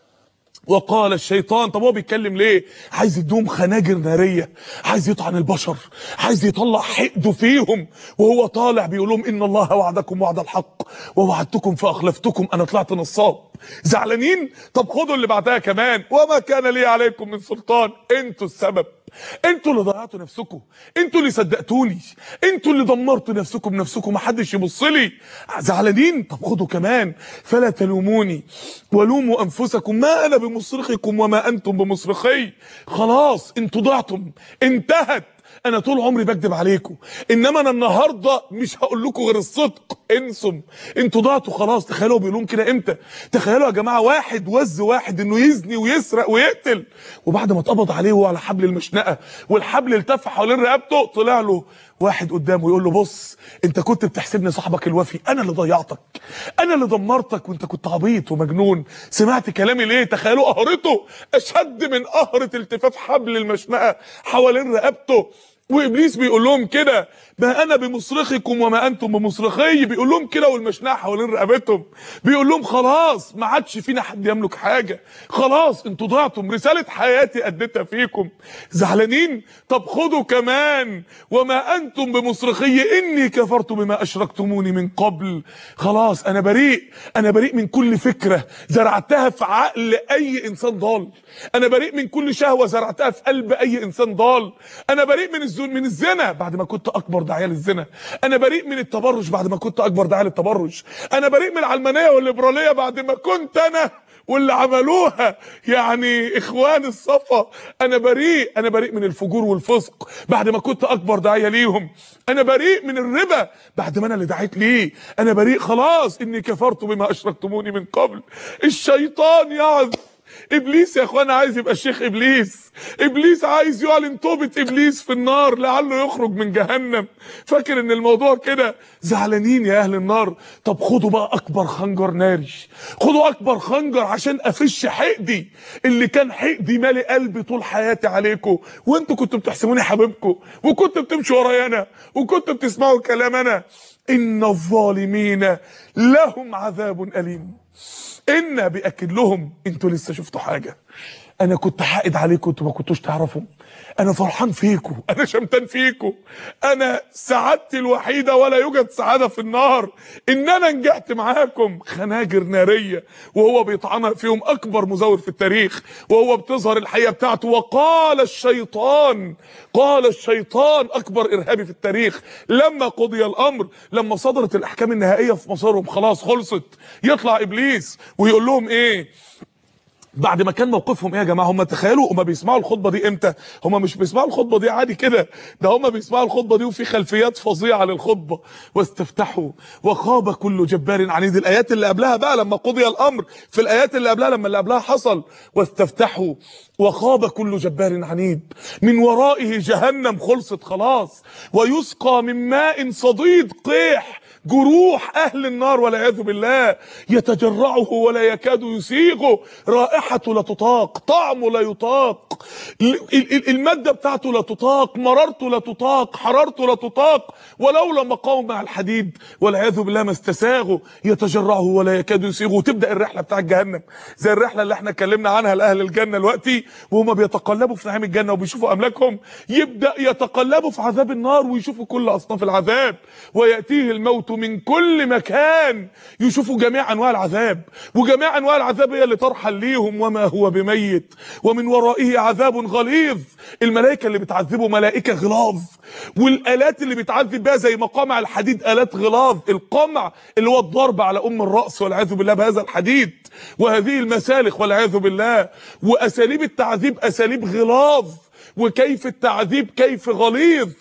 وقال الشيطان طب هو بيتكلم ليه عايز يدوم خناجر ناريه عايز يطعن البشر عايز يطلع حقده فيهم وهو طالع بيقول لهم ان الله وعدكم وعد الحق ووعدتكم فاخلفتكم انا طلعت نصاب زعلانين طب خدوا اللي بعدها كمان وما كان لي عليكم من سلطان انتوا السبب انتوا اللي ضيعتوا نفسكم انتوا اللي صدقتوني انتوا اللي دمرتوا نفسكم بنفسكم محدش يبص لي زعلانين طب خدوا كمان فلا تلوموني ولوموا انفسكم ما انا بمصرخكم وما انتم بمصرخي خلاص انتوا ضعتم انتهت انا طول عمري بكذب عليكم انما انا النهارده مش هقول لكم غير الصدق انسم انتوا ضعتوا خلاص تخيلوا بيقولون كده امتى تخيلوا يا جماعه واحد وز واحد انه يزني ويسرق ويقتل وبعد ما اتقبض عليه وهو على حبل المشنقه والحبل التف حوالين رقبته طلع له واحد قدامه يقول له بص انت كنت بتحسبني صاحبك الوفي انا اللي ضيعتك انا اللي دمرتك وانت كنت عبيط ومجنون سمعت كلامي ليه تخيلوا قهرته اشد من قهره التفاف حبل المشنقه حوالين رقبته وابليس بيقول لهم كده ما انا بمصرخكم وما انتم بمصرخي بيقول لهم كده والمشنقه حوالين رقبتهم بيقول لهم خلاص ما عادش فينا حد يملك حاجه خلاص انتوا ضعتم رساله حياتي اديتها فيكم زعلانين طب خدوا كمان وما انتم بمصرخي اني كفرت بما اشركتموني من قبل خلاص انا بريء انا بريء من كل فكره زرعتها في عقل اي انسان ضال انا بريء من كل شهوه زرعتها في قلب اي انسان ضال انا بريء من الزنا من الزنا بعد ما كنت اكبر داعيه للزنا انا بريء من التبرج بعد ما كنت اكبر داعيه للتبرج انا بريء من العلمانيه والليبراليه بعد ما كنت انا واللي عملوها يعني اخوان الصفا انا بريء انا بريء من الفجور والفسق بعد ما كنت اكبر داعيه ليهم انا بريء من الربا بعد ما انا اللي دعيت ليه انا بريء خلاص اني كفرت بما اشركتموني من قبل الشيطان يعظ ابليس يا اخوانا عايز يبقى الشيخ ابليس ابليس عايز يعلن توبه ابليس في النار لعله يخرج من جهنم فاكر ان الموضوع كده زعلانين يا اهل النار طب خدوا بقى اكبر خنجر ناري خدوا اكبر خنجر عشان افش حقدي اللي كان حقدي مالي قلبي طول حياتي عليكم وانتوا كنتوا بتحسبوني حبيبكم وكنتوا بتمشوا ورايا انا وكنتوا بتسمعوا كلام انا ان الظالمين لهم عذاب اليم ان بياكد لهم انتوا لسه شفتوا حاجه انا كنت حاقد عليكم انتوا ما كنتوش تعرفوا انا فرحان فيكم انا شمتان فيكم انا سعادتي الوحيده ولا يوجد سعاده في النار ان انا نجحت معاكم خناجر ناريه وهو بيطعنها فيهم اكبر مزور في التاريخ وهو بتظهر الحقيقه بتاعته وقال الشيطان قال الشيطان اكبر ارهابي في التاريخ لما قضي الامر لما صدرت الاحكام النهائيه في مصيرهم خلاص خلصت يطلع ابليس ويقول لهم ايه بعد ما كان موقفهم ايه يا جماعه هم تخيلوا هم بيسمعوا الخطبه دي امتى هم مش بيسمعوا الخطبه دي عادي كده ده هم بيسمعوا الخطبه دي وفي خلفيات فظيعه للخطبه واستفتحوا وخاب كل جبار عنيد الايات اللي قبلها بقى لما قضي الامر في الايات اللي قبلها لما اللي قبلها حصل واستفتحوا وخاب كل جبار عنيد من ورائه جهنم خلصت خلاص ويسقى من ماء صديد قيح جروح اهل النار والعياذ بالله يتجرعه ولا يكاد يسيغه رائحته لا تطاق طعمه لا يطاق الماده بتاعته لا تطاق مرارته لا تطاق حرارته لا تطاق ولولا مقام مع الحديد والعياذ بالله ما استساغه يتجرعه ولا يكاد يسيغه وتبدا الرحله بتاعت جهنم زي الرحله اللي احنا اتكلمنا عنها لاهل الجنه دلوقتي وهم بيتقلبوا في نعيم الجنه وبيشوفوا املاكهم يبدا يتقلبوا في عذاب النار ويشوفوا كل اصناف العذاب وياتيه الموت من كل مكان يشوفوا جميع انواع العذاب وجميع انواع العذاب هي اللي ترحل ليهم وما هو بميت ومن ورائه عذاب غليظ الملائكه اللي بتعذبه ملائكه غلاظ والالات اللي بيتعذب بها زي مقامع الحديد الات غلاظ القمع اللي هو الضرب على ام الراس والعياذ بالله بهذا الحديد وهذه المسالخ والعياذ بالله واساليب التعذيب اساليب غلاظ وكيف التعذيب كيف غليظ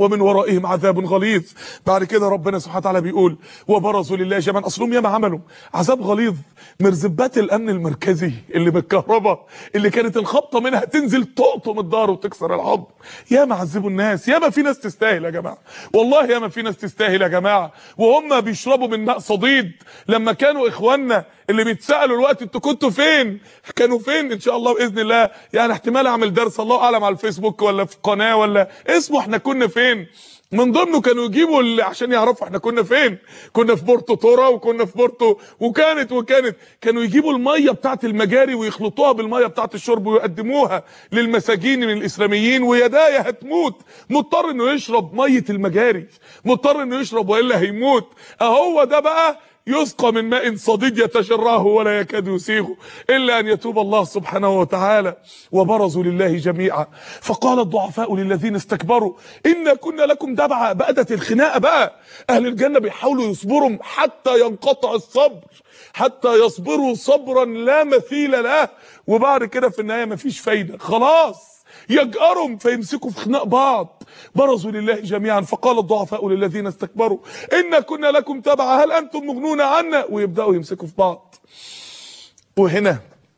ومن ورائهم عذاب غليظ بعد كده ربنا سبحانه وتعالى بيقول وبرزوا لله جميعا اصلهم ياما عملوا عذاب غليظ مرزبات الامن المركزي اللي بالكهرباء اللي كانت الخبطه منها تنزل تقطم الدار وتكسر العظم ياما عذبوا الناس ياما في ناس تستاهل يا جماعه والله ياما في ناس تستاهل يا جماعه وهم بيشربوا من ماء صديد لما كانوا اخواننا اللي بيتسالوا الوقت انتوا كنتوا فين كانوا فين ان شاء الله باذن الله يعني احتمال اعمل درس الله اعلم على الفيسبوك ولا في قناه ولا اسمه احنا كنا فين من ضمنه كانوا يجيبوا اللي عشان يعرفوا احنا كنا فين كنا في بورتو تورا وكنا في بورتو وكانت وكانت كانوا يجيبوا الميه بتاعت المجاري ويخلطوها بالميه بتاعت الشرب ويقدموها للمساجين من الاسلاميين ويدايا هتموت مضطر انه يشرب ميه المجاري مضطر انه يشرب والا هيموت اهو ده بقى يسقى من ماء صديد يتجراه ولا يكاد يسيغه الا ان يتوب الله سبحانه وتعالى وبرزوا لله جميعا فقال الضعفاء للذين استكبروا انا كنا لكم تبعا بدت الخناقه بقى اهل الجنه بيحاولوا يصبروا حتى ينقطع الصبر حتى يصبروا صبرا لا مثيل له وبعد كده في النهايه مفيش فايده خلاص يجأرهم فيمسكوا في خناق بعض برزوا لله جميعا فقال الضعفاء للذين استكبروا إنا كنا لكم تبعا هل أنتم مغنون عنا ويبدأوا يمسكوا في بعض وهنا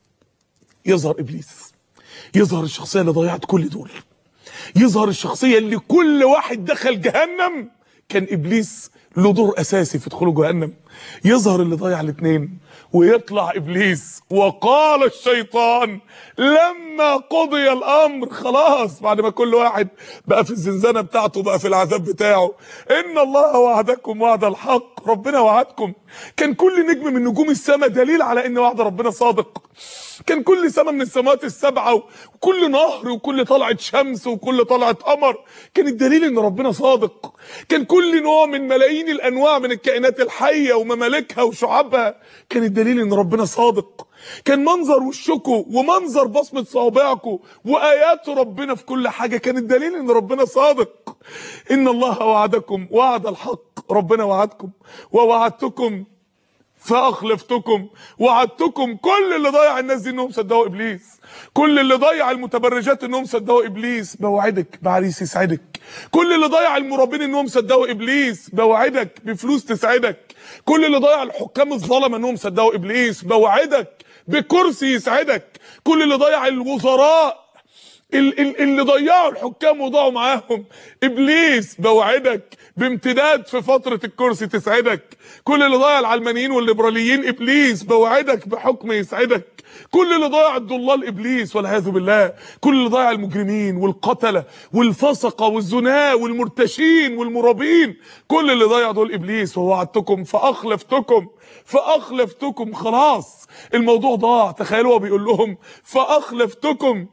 يظهر إبليس يظهر الشخصية اللي ضيعت كل دول يظهر الشخصية اللي كل واحد دخل جهنم كان إبليس له دور أساسي في دخوله جهنم يظهر اللي ضيع الاثنين ويطلع ابليس وقال الشيطان لما قضي الامر خلاص بعد ما كل واحد بقى في الزنزانه بتاعته بقى في العذاب بتاعه ان الله وعدكم وعد الحق ربنا وعدكم كان كل نجم من نجوم السماء دليل على ان وعد ربنا صادق كان كل سماء من السماوات السبعه وكل نهر وكل طلعه شمس وكل طلعه قمر كان الدليل ان ربنا صادق كان كل نوع من ملايين الانواع من الكائنات الحيه وممالكها وشعابها كان الدليل ان ربنا صادق كان منظر وشكوا ومنظر بصمه صوابعكم وايات ربنا في كل حاجه كان الدليل ان ربنا صادق ان الله وعدكم وعد الحق ربنا وعدكم ووعدتكم فاخلفتكم وعدتكم كل اللي ضيع الناس دي انهم صدقوا ابليس كل اللي ضيع المتبرجات انهم صدقوا ابليس بوعدك بعريس يسعدك كل اللي ضيع المرابين انهم صدقوا ابليس بوعدك بفلوس تسعدك كل اللي ضيع الحكام الظلمه انهم صدقوا ابليس بوعدك بكرسي يسعدك كل اللي ضيع الوزراء اللي ضيعوا الحكام وضاعوا معاهم ابليس بوعدك بامتداد في فتره الكرسي تسعدك كل اللي ضيع العلمانيين والليبراليين ابليس بوعدك بحكم يسعدك كل اللي ضيع الضلال ابليس والعياذ بالله كل اللي ضيع المجرمين والقتله والفسقه والزناه والمرتشين والمرابين كل اللي ضيع دول ابليس ووعدتكم فاخلفتكم فاخلفتكم خلاص الموضوع ضاع تخيلوا هو بيقول لهم فاخلفتكم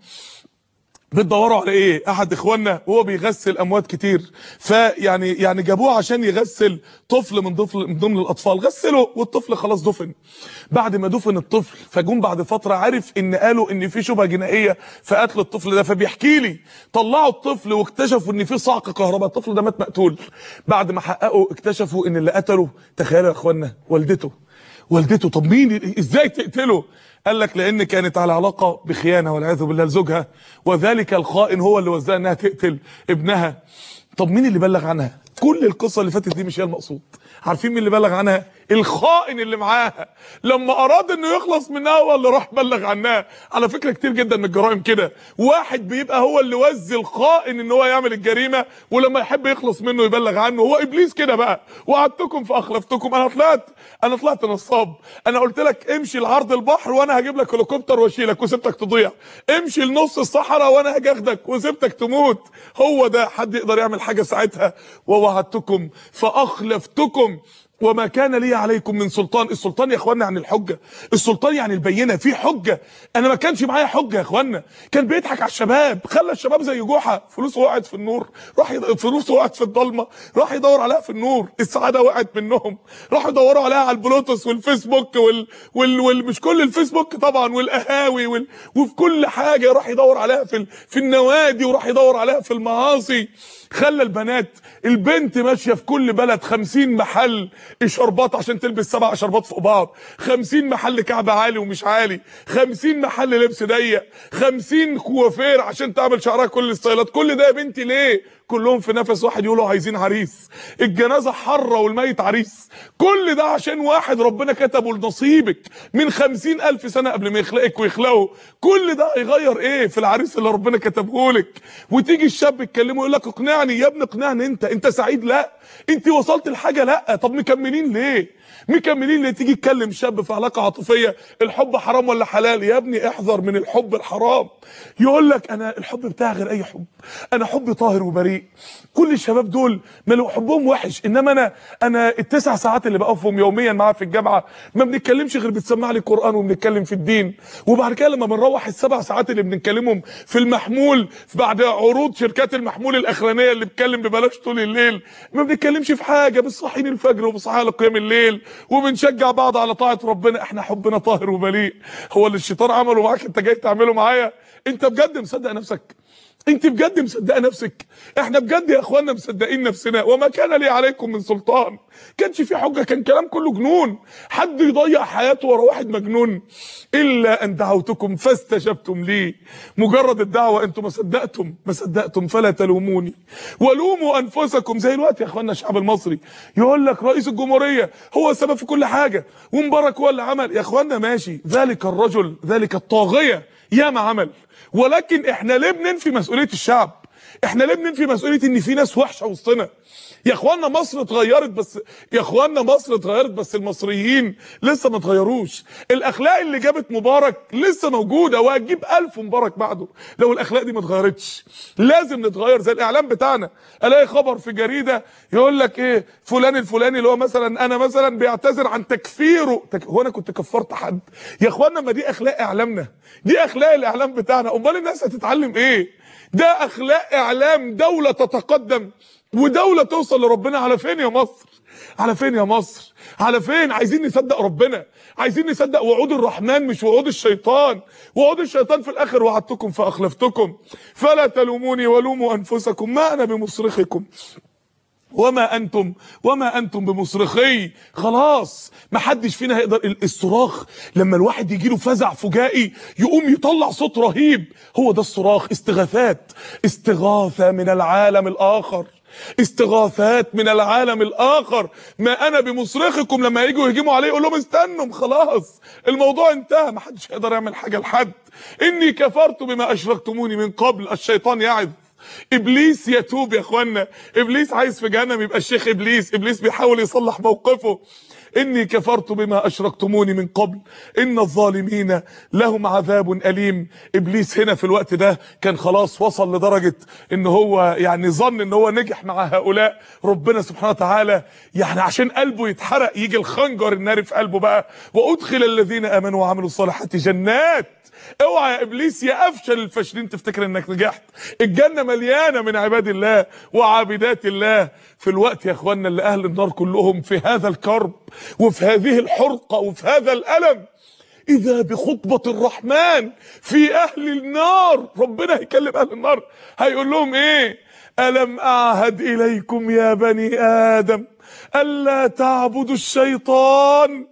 بتدوروا على ايه احد اخواننا وهو بيغسل اموات كتير فيعني يعني جابوه عشان يغسل طفل من طفل من ضمن الاطفال غسله والطفل خلاص دفن بعد ما دفن الطفل فجم بعد فتره عرف ان قالوا ان في شبهه جنائيه في قتل الطفل ده فبيحكي لي طلعوا الطفل واكتشفوا ان في صعق كهرباء الطفل ده مات مقتول بعد ما حققوا اكتشفوا ان اللي قتله تخيلوا يا اخوانا والدته والدته طب مين ازاي تقتله قال لك لان كانت على علاقه بخيانه والعياذ بالله لزوجها وذلك الخائن هو اللي وزعها انها تقتل ابنها طب مين اللي بلغ عنها كل القصه اللي فاتت دي مش هي المقصود عارفين مين اللي بلغ عنها الخائن اللي معاها لما اراد انه يخلص منها هو اللي راح بلغ عنها على فكره كتير جدا من الجرائم كده واحد بيبقى هو اللي وزي الخائن ان هو يعمل الجريمه ولما يحب يخلص منه يبلغ عنه هو ابليس كده بقى وعدتكم فاخلفتكم انا طلعت انا طلعت نصاب انا قلت لك امشي لعرض البحر وانا هجيب لك هليكوبتر واشيلك وسبتك تضيع امشي لنص الصحراء وانا هاجي اخدك وسبتك تموت هو ده حد يقدر يعمل حاجه ساعتها ووعدتكم فاخلفتكم وما كان لي عليكم من سلطان السلطان يا اخوانا يعني الحجه السلطان يعني البينه في حجه انا ما كانش معايا حجه يا اخوانا كان بيضحك على الشباب خلى الشباب زي جحا فلوسه وقعت في النور راح يد... فلوسه وقعت في الضلمه راح يدور عليها في النور السعاده وقعت منهم راحوا يدوروا عليها على البلوتوث والفيسبوك وال... وال... وال... مش كل الفيسبوك طبعا والقهاوي وال... وفي كل حاجه راح يدور عليها في ال... في النوادي وراح يدور عليها في المعاصي خلى البنات البنت ماشيه في كل بلد خمسين محل اشاربات عشان تلبس سبع اشاربات فوق بعض 50 محل كعب عالي ومش عالي 50 محل لبس ضيق 50 كوافير عشان تعمل شعرها كل الستايلات كل ده يا بنتي ليه كلهم في نفس واحد يقولوا عايزين عريس الجنازه حره والميت عريس كل ده عشان واحد ربنا كتبه لنصيبك من خمسين الف سنه قبل ما يخلقك ويخلقه كل ده هيغير ايه في العريس اللي ربنا كتبه لك وتيجي الشاب يتكلمه يقول لك اقنعني يا ابني اقنعني انت انت سعيد لا انت وصلت لحاجه لا طب مكملين ليه مكملين ليه تيجي تكلم شاب في علاقه عاطفيه الحب حرام ولا حلال يا ابني احذر من الحب الحرام يقول لك انا الحب بتاعي غير اي حب انا حبي طاهر وبريء كل الشباب دول ما لو حبهم وحش انما انا انا التسع ساعات اللي بقفهم يوميا معاه في الجامعه ما بنتكلمش غير بتسمع لي قران وبنتكلم في الدين وبعد كده لما بنروح السبع ساعات اللي بنتكلمهم في المحمول بعد عروض شركات المحمول الاخرانيه اللي بتكلم ببلاش طول الليل ما بنتكلمش في حاجه بنصحين الفجر وبنصحي على قيام الليل وبنشجع بعض على طاعه ربنا احنا حبنا طاهر وبليء هو اللي الشيطان عمله معاك انت جاي تعمله معايا انت بجد مصدق نفسك انت بجد مصدقه نفسك احنا بجد يا اخوانا مصدقين نفسنا وما كان لي عليكم من سلطان كانش في حجه كان كلام كله جنون حد يضيع حياته ورا واحد مجنون الا ان دعوتكم فاستجبتم لي مجرد الدعوه انتم ما صدقتم ما صدقتم فلا تلوموني ولوموا انفسكم زي الوقت يا اخوانا الشعب المصري يقول لك رئيس الجمهوريه هو السبب في كل حاجه ومبارك هو اللي عمل يا اخوانا ماشي ذلك الرجل ذلك الطاغيه ياما عمل ولكن احنا ليه بننفي مسؤوليه الشعب احنا ليه بننفي مسؤوليه ان في ناس وحشه وسطنا يا اخوانا مصر اتغيرت بس يا اخوانا مصر اتغيرت بس المصريين لسه ما اتغيروش الاخلاق اللي جابت مبارك لسه موجوده وهتجيب الف مبارك بعده لو الاخلاق دي ما اتغيرتش لازم نتغير زي الاعلام بتاعنا الاقي خبر في جريده يقول لك ايه فلان الفلاني اللي هو مثلا انا مثلا بيعتذر عن تكفيره تك... هو انا كنت كفرت حد يا اخوانا ما دي اخلاق اعلامنا دي اخلاق الاعلام بتاعنا امال الناس هتتعلم ايه ده اخلاق اعلام دوله تتقدم ودولة توصل لربنا على فين يا مصر على فين يا مصر على فين عايزين نصدق ربنا عايزين نصدق وعود الرحمن مش وعود الشيطان وعود الشيطان في الاخر وعدتكم فاخلفتكم فلا تلوموني ولوموا انفسكم ما انا بمصرخكم وما انتم وما انتم بمصرخي خلاص ما حدش فينا هيقدر الصراخ لما الواحد يجي له فزع فجائي يقوم يطلع صوت رهيب هو ده الصراخ استغاثات استغاثه من العالم الاخر استغاثات من العالم الاخر ما انا بمصرخكم لما يجوا يهجموا عليه يقول لهم استنوا خلاص الموضوع انتهى ما حدش هيقدر يعمل حاجه لحد اني كفرت بما اشركتموني من قبل الشيطان يعد ابليس يتوب يا اخوانا ابليس عايز في جهنم يبقى الشيخ ابليس ابليس بيحاول يصلح موقفه اني كفرت بما اشركتموني من قبل ان الظالمين لهم عذاب اليم ابليس هنا في الوقت ده كان خلاص وصل لدرجه ان هو يعني ظن ان هو نجح مع هؤلاء ربنا سبحانه وتعالى يعني عشان قلبه يتحرق يجي الخنجر النار في قلبه بقى وادخل الذين امنوا وعملوا الصالحات جنات اوعى يا ابليس يا افشل الفاشلين تفتكر انك نجحت الجنه مليانه من عباد الله وعابدات الله في الوقت يا اخوانا اللي اهل النار كلهم في هذا الكرب وفي هذه الحرقه وفي هذا الالم اذا بخطبه الرحمن في اهل النار ربنا هيكلم اهل النار هيقول لهم ايه الم اعهد اليكم يا بني ادم الا تعبدوا الشيطان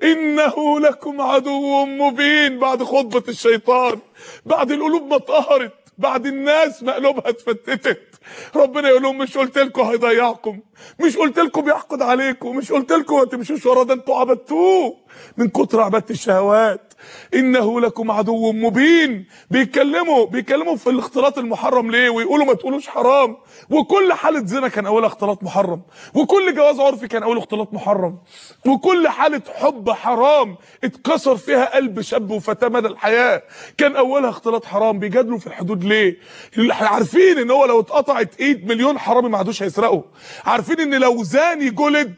انه لكم عدو مبين بعد خطبه الشيطان بعد القلوب ما اتقهرت بعد الناس مقلوبها اتفتتت ربنا يقول لهم مش قلت لكم هيضيعكم مش قلت لكم بيحقد عليكم مش قلت لكم ما تمشوش ورا ده انتوا عبدتوه من كتر عباده الشهوات انه لكم عدو مبين بيتكلموا بيتكلموا في الاختلاط المحرم ليه ويقولوا ما تقولوش حرام وكل حاله زنا كان اولها اختلاط محرم وكل جواز عرفي كان اوله اختلاط محرم وكل حاله حب حرام اتكسر فيها قلب شاب وفتاه مدى الحياه كان اولها اختلاط حرام بيجادلوا في الحدود ليه عارفين ان هو لو اتقطعت ايد مليون حرامي ما عادوش هيسرقوا عارفين ان لو زاني جلد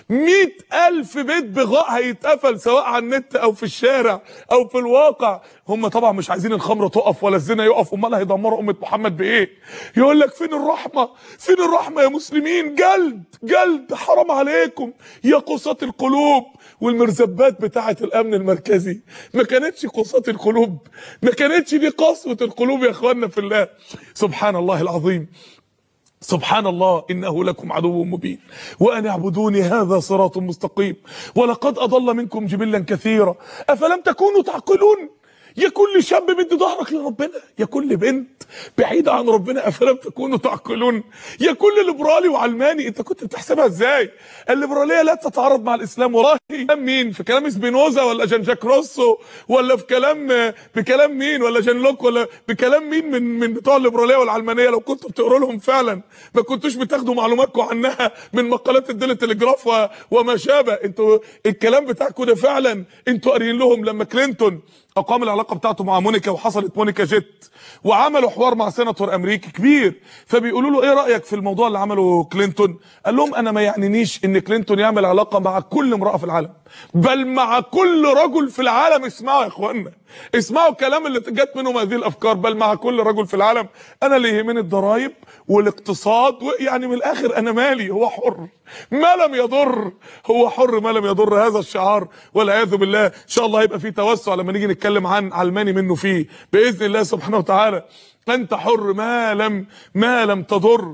مئة ألف بيت بغاء هيتقفل سواء على النت أو في الشارع أو في الواقع هم طبعا مش عايزين الخمرة تقف ولا الزنا يقف أمال هيدمروا أمة محمد بإيه يقول لك فين الرحمة فين الرحمة يا مسلمين جلد جلد حرام عليكم يا قساة القلوب والمرزبات بتاعة الأمن المركزي ما كانتش قساة القلوب ما كانتش دي قسوة القلوب يا إخواننا في الله سبحان الله العظيم سبحان الله إنه لكم عدو مبين وأن اعبدوني هذا صراط مستقيم ولقد أضل منكم جبلا كثيرا أفلم تكونوا تعقلون يا كل شاب مد ظهرك لربنا يا كل بنت بعيدة عن ربنا أفلم تكونوا تعقلون يا كل ليبرالي وعلماني أنت كنت بتحسبها إزاي الليبرالية لا تتعارض مع الإسلام والله كلام مين في كلام سبينوزا ولا جان جاك روسو ولا في كلام بكلام مين ولا جان لوك ولا بكلام مين من من بتوع الليبرالية والعلمانية لو كنتوا بتقروا لهم فعلا ما كنتوش بتاخدوا معلوماتكم عنها من مقالات الديلي تلجراف و- وما شابه انتوا الكلام بتاعكم ده فعلا انتوا قاريين لهم لما كلينتون اقام العلاقه بتاعته مع مونيكا وحصلت مونيكا جيت وعملوا حوار مع سيناتور امريكي كبير فبيقولوا له ايه رايك في الموضوع اللي عمله كلينتون قال لهم انا ما يعنينيش ان كلينتون يعمل علاقه مع كل امراه في العالم بل مع كل رجل في العالم اسمعوا يا اخوانا اسمعوا الكلام اللي جت منهم هذه الافكار بل مع كل رجل في العالم انا اللي يهمني الضرايب والاقتصاد يعني من الاخر انا مالي هو حر ما لم يضر هو حر ما لم يضر هذا الشعار والعياذ بالله ان شاء الله هيبقى فيه توسع لما نيجي نتكلم عن علماني منه فيه باذن الله سبحانه وتعالى انت حر ما لم ما لم تضر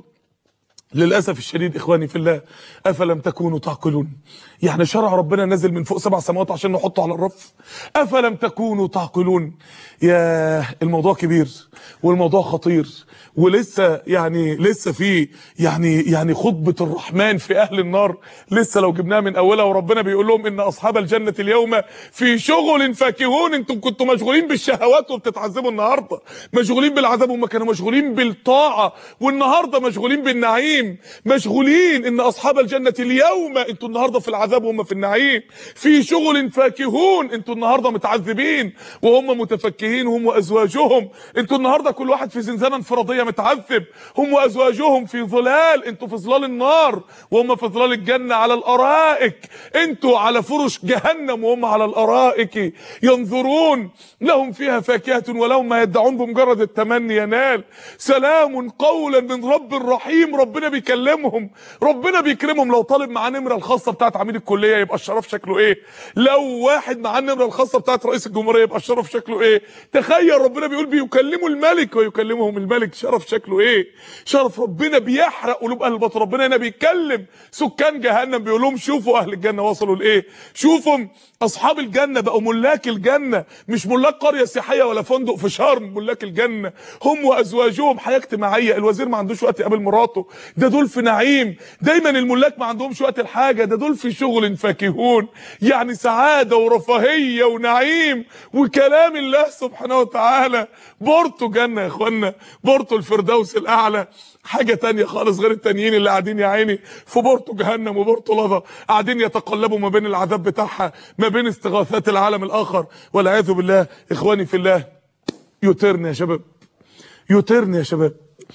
للاسف الشديد اخواني في الله افلم تكونوا تعقلون يعني شرع ربنا نزل من فوق سبع سماوات عشان نحطه على الرف افلم تكونوا تعقلون يا الموضوع كبير والموضوع خطير ولسه يعني لسه في يعني يعني خطبه الرحمن في اهل النار لسه لو جبناها من اولها وربنا بيقول لهم ان اصحاب الجنه اليوم في شغل فاكهون انتم كنتوا مشغولين بالشهوات وبتتعذبوا النهارده مشغولين بالعذاب هم كانوا مشغولين بالطاعه والنهارده مشغولين بالنعيم مشغولين ان اصحاب الجنه اليوم انتوا النهارده في العذاب وهم في النعيم في شغل فاكهون انتوا النهارده متعذبين وهم متفكهين هم وازواجهم انتوا النهارده كل واحد في زنزانه انفراديه متعذب هم وازواجهم في ظلال انتوا في ظلال النار وهم في ظلال الجنه على الارائك انتوا على فرش جهنم وهم على الارائك ينظرون لهم فيها فاكهه ولهم ما يدعون بمجرد التمني ينال سلام قولا من رب رحيم ربنا بيكلمهم ربنا بيكرمهم لو طالب معاه نمره الخاصه بتاعت عميد الكليه يبقى الشرف شكله ايه لو واحد معاه النمره الخاصه بتاعت رئيس الجمهوريه يبقى الشرف شكله ايه تخيل ربنا بيقول بيكلموا الملك ويكلمهم الملك شرف شكله ايه شرف ربنا بيحرق قلوب اهل الباطل ربنا هنا بيتكلم سكان جهنم بيقول لهم شوفوا اهل الجنه وصلوا لايه شوفوا اصحاب الجنه بقوا ملاك الجنه مش ملاك قريه سياحيه ولا فندق في شرم ملاك الجنه هم وازواجهم حياه اجتماعيه الوزير ما عندوش وقت يقابل مراته ده دول في نعيم دايما الملاك ما عندهمش وقت الحاجه ده دول في شغل فاكهون يعني سعاده ورفاهيه ونعيم وكلام الله سبحانه وتعالى بورتو جنه يا اخوانا بورتو الفردوس الاعلى حاجة تانية خالص غير التانيين اللي قاعدين يا عيني في بورتو جهنم وبورتو لظى قاعدين يتقلبوا ما بين العذاب بتاعها ما بين استغاثات العالم الآخر والعياذ بالله إخواني في الله يوترن يا شباب يوترن يا شباب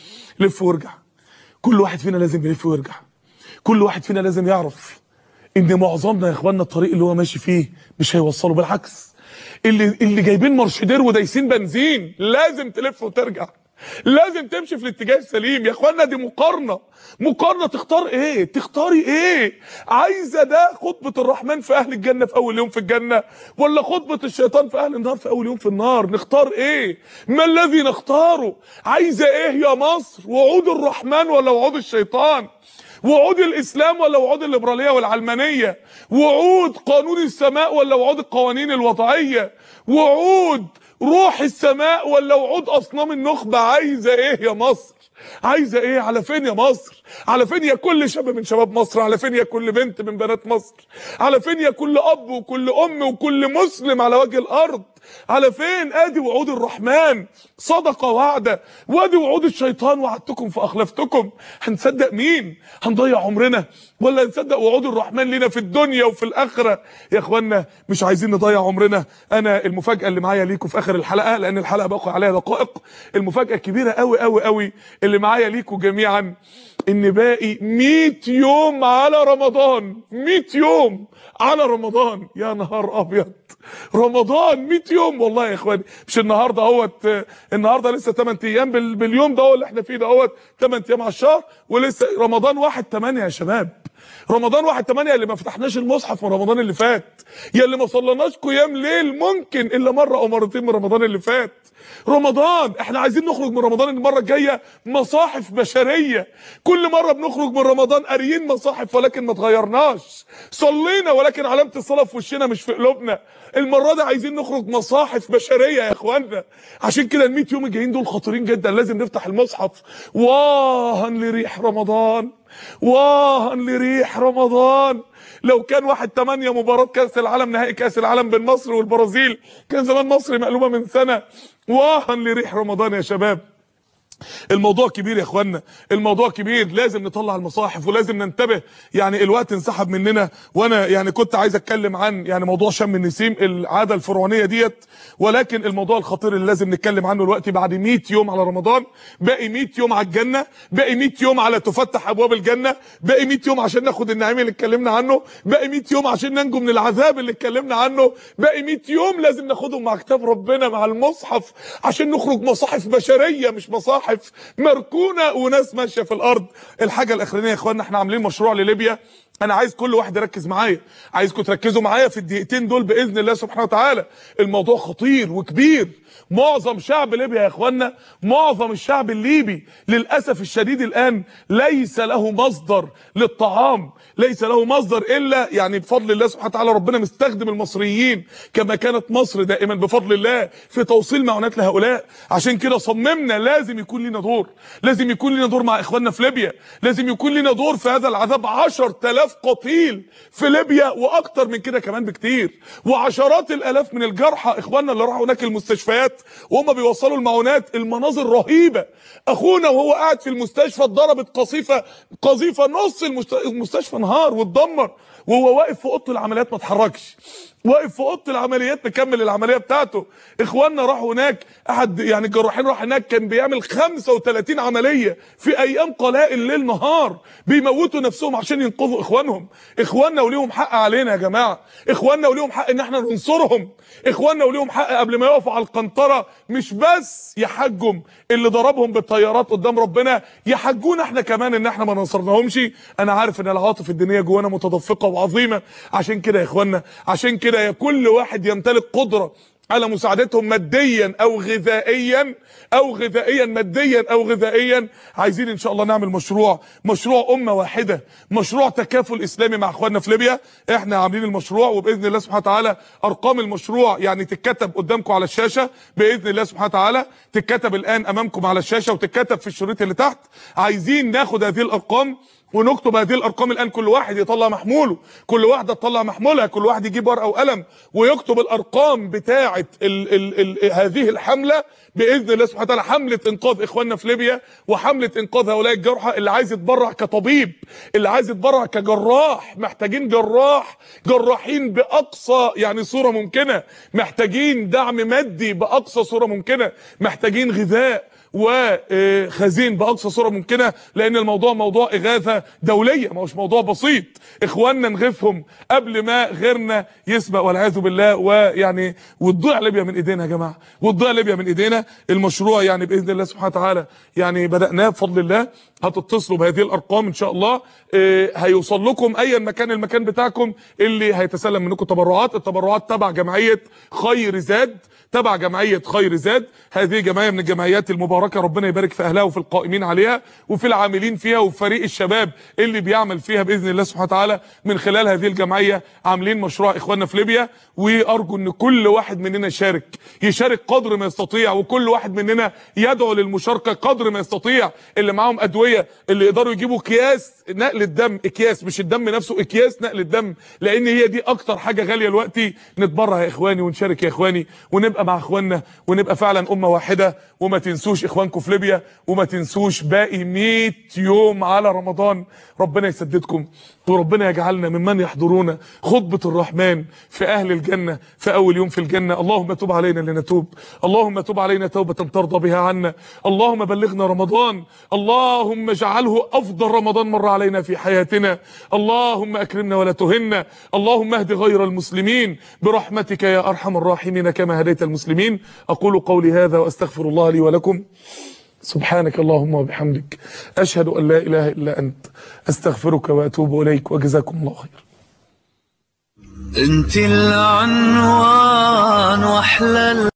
لف وارجع كل واحد فينا لازم يلف ويرجع كل واحد فينا لازم يعرف ان معظمنا يا اخواننا الطريق اللي هو ماشي فيه مش هيوصله بالعكس اللي اللي جايبين مرشدير ودايسين بنزين لازم تلف وترجع لازم تمشي في الاتجاه السليم يا اخوانا دي مقارنه مقارنه تختار ايه تختاري ايه عايزه ده خطبه الرحمن في اهل الجنه في اول يوم في الجنه ولا خطبه الشيطان في اهل النار في اول يوم في النار نختار ايه ما الذي نختاره عايزه ايه يا مصر وعود الرحمن ولا وعود الشيطان وعود الاسلام ولا وعود الليبراليه والعلمانيه وعود قانون السماء ولا وعود القوانين الوضعيه وعود روح السماء ولا وعود اصنام النخبه عايزه ايه يا مصر عايزه ايه على فين يا مصر على فين يا كل شاب من شباب مصر على فين يا كل بنت من بنات مصر على فين يا كل اب وكل ام وكل مسلم على وجه الارض على فين ادي وعود الرحمن صدق وعده وادي وعود الشيطان وعدتكم فاخلفتكم هنصدق مين هنضيع عمرنا ولا نصدق وعود الرحمن لنا في الدنيا وفي الاخره يا اخوانا مش عايزين نضيع عمرنا انا المفاجاه اللي معايا ليكم في اخر الحلقه لان الحلقه باقي عليها دقائق المفاجاه الكبيره قوي قوي قوي اللي معايا ليكم جميعا ان باقي 100 يوم على رمضان 100 يوم على رمضان يا نهار ابيض رمضان 100 يوم والله يا اخواني مش النهارده اهوت النهارده لسه 8 ايام بال- باليوم ده اللي احنا فيه ده اهوت 8 ايام على الشهر ولسه رمضان 1 8 يا شباب رمضان واحد تمانية اللي ما فتحناش المصحف من رمضان اللي فات يا اللي ما صليناش قيام ليل ممكن الا مره او مرتين من رمضان اللي فات رمضان احنا عايزين نخرج من رمضان المره الجايه مصاحف بشريه كل مره بنخرج من رمضان قاريين مصاحف ولكن ما اتغيرناش صلينا ولكن علامه الصلاه في وشنا مش في قلوبنا المره دي عايزين نخرج مصاحف بشريه يا اخوانا عشان كده ال 100 يوم الجايين دول خطيرين جدا لازم نفتح المصحف واها لريح رمضان واها لريح رمضان لو كان واحد تمانية مباراة كأس العالم نهائي كأس العالم بين مصر والبرازيل كان زمان مصر مقلوبة من سنة واها لريح رمضان يا شباب الموضوع كبير يا اخوانا الموضوع كبير لازم نطلع المصاحف ولازم ننتبه يعني الوقت انسحب مننا وانا يعني كنت عايز اتكلم عن يعني موضوع شم النسيم العاده الفرعونيه ديت ولكن الموضوع الخطير اللي لازم نتكلم عنه دلوقتي بعد 100 يوم على رمضان باقي 100 يوم على الجنه باقي 100 يوم على تفتح ابواب الجنه باقي 100 يوم عشان ناخد النعيم اللي اتكلمنا عنه باقي 100 يوم عشان ننجو من العذاب اللي اتكلمنا عنه باقي 100 يوم لازم ناخدهم مع كتاب ربنا مع المصحف عشان نخرج مصاحف بشريه مش مصاحف مركونه وناس ماشيه في الارض الحاجه الاخرانيه يا اخوانا احنا عاملين مشروع لليبيا انا عايز كل واحد يركز معايا عايزكم تركزوا معايا في الدقيقتين دول باذن الله سبحانه وتعالى الموضوع خطير وكبير معظم شعب ليبيا يا اخوانا معظم الشعب الليبي للاسف الشديد الان ليس له مصدر للطعام ليس له مصدر الا يعني بفضل الله سبحانه وتعالى ربنا مستخدم المصريين كما كانت مصر دائما بفضل الله في توصيل معونات لهؤلاء عشان كده صممنا لازم يكون لنا دور لازم يكون لنا دور مع اخواننا في ليبيا لازم يكون لنا دور في هذا العذاب 10000 قتيل في ليبيا واكتر من كده كمان بكتير وعشرات الالاف من الجرحى اخواننا اللي راحوا هناك المستشفيات وهم بيوصلوا المعونات المناظر رهيبه اخونا وهو قاعد في المستشفى اتضربت قصيفه قذيفه نص المستشفى انهار واتدمر وهو واقف في اوضه العمليات ما اتحركش واقف في اوضه العمليات مكمل العمليه بتاعته اخواننا راحوا هناك احد يعني الجراحين راح هناك كان بيعمل 35 عمليه في ايام قلائل ليل نهار بيموتوا نفسهم عشان ينقذوا اخوانهم اخواننا وليهم حق علينا يا جماعه اخواننا وليهم حق ان احنا ننصرهم اخواننا وليهم حق قبل ما يقفوا على القنطره مش بس يحجم اللي ضربهم بالطيارات قدام ربنا يحجونا احنا كمان ان احنا ما ننصرناهمش انا عارف ان العواطف الدينيه جوانا متدفقه وعظيمه عشان كده يا اخوانا عشان كده يا كل واحد يمتلك قدره على مساعدتهم ماديا او غذائيا او غذائيا ماديا او غذائيا عايزين ان شاء الله نعمل مشروع مشروع امه واحده مشروع تكافل اسلامي مع اخواننا في ليبيا احنا عاملين المشروع وباذن الله سبحانه وتعالى ارقام المشروع يعني تتكتب قدامكم على الشاشه باذن الله سبحانه وتعالى تتكتب الان امامكم على الشاشه وتتكتب في الشريط اللي تحت عايزين ناخد هذه الارقام ونكتب هذه الارقام الان كل واحد يطلع محموله كل واحده تطلع محمولها كل واحد يجيب ورقه وقلم ويكتب الارقام بتاعه ال ال ال هذه الحمله باذن الله سبحانه وتعالى حمله انقاذ اخواننا في ليبيا وحمله انقاذ هؤلاء الجرحى اللي عايز يتبرع كطبيب اللي عايز يتبرع كجراح محتاجين جراح جراحين باقصى يعني صوره ممكنه محتاجين دعم مادي باقصى صوره ممكنه محتاجين غذاء وخزين باقصى صوره ممكنه لان الموضوع موضوع اغاثه دوليه ما هوش موضوع بسيط اخواننا نغيثهم قبل ما غيرنا يسبق والعياذ بالله ويعني وتضيع ليبيا من ايدينا يا جماعه وتضيع ليبيا من ايدينا المشروع يعني باذن الله سبحانه وتعالى يعني بداناه بفضل الله هتتصلوا بهذه الارقام ان شاء الله اه هيوصل لكم ايا مكان المكان بتاعكم اللي هيتسلم منكم تبرعات التبرعات تبع جمعيه خير زاد تبع جمعيه خير زاد هذه جمعيه من الجمعيات المباركه ربنا يبارك في اهلها وفي القائمين عليها وفي العاملين فيها وفي فريق الشباب اللي بيعمل فيها باذن الله سبحانه وتعالى من خلال هذه الجمعيه عاملين مشروع اخواننا في ليبيا وارجو ان كل واحد مننا يشارك يشارك قدر ما يستطيع وكل واحد مننا يدعو للمشاركه قدر ما يستطيع اللي معاهم ادويه اللي يقدروا يجيبوا اكياس نقل الدم اكياس مش الدم نفسه اكياس نقل الدم لان هي دي اكتر حاجه غاليه دلوقتي نتبرع يا اخواني ونشارك يا اخواني ونبقى مع اخواننا ونبقى فعلا امه واحده وما تنسوش اخوانكم في ليبيا وما تنسوش باقي 100 يوم على رمضان ربنا يسددكم وربنا يجعلنا ممن يحضرون خطبة الرحمن في أهل الجنة في أول يوم في الجنة اللهم تب علينا لنتوب اللهم تب علينا توبة ترضى بها عنا اللهم بلغنا رمضان اللهم اجعله أفضل رمضان مر علينا في حياتنا اللهم أكرمنا ولا تهنا اللهم اهد غير المسلمين برحمتك يا أرحم الراحمين كما هديت المسلمين أقول قولي هذا وأستغفر الله لي ولكم سبحانك اللهم وبحمدك أشهد أن لا إله إلا أنت أستغفرك وأتوب إليك وجزاكم الله خير انت العنوان واحلى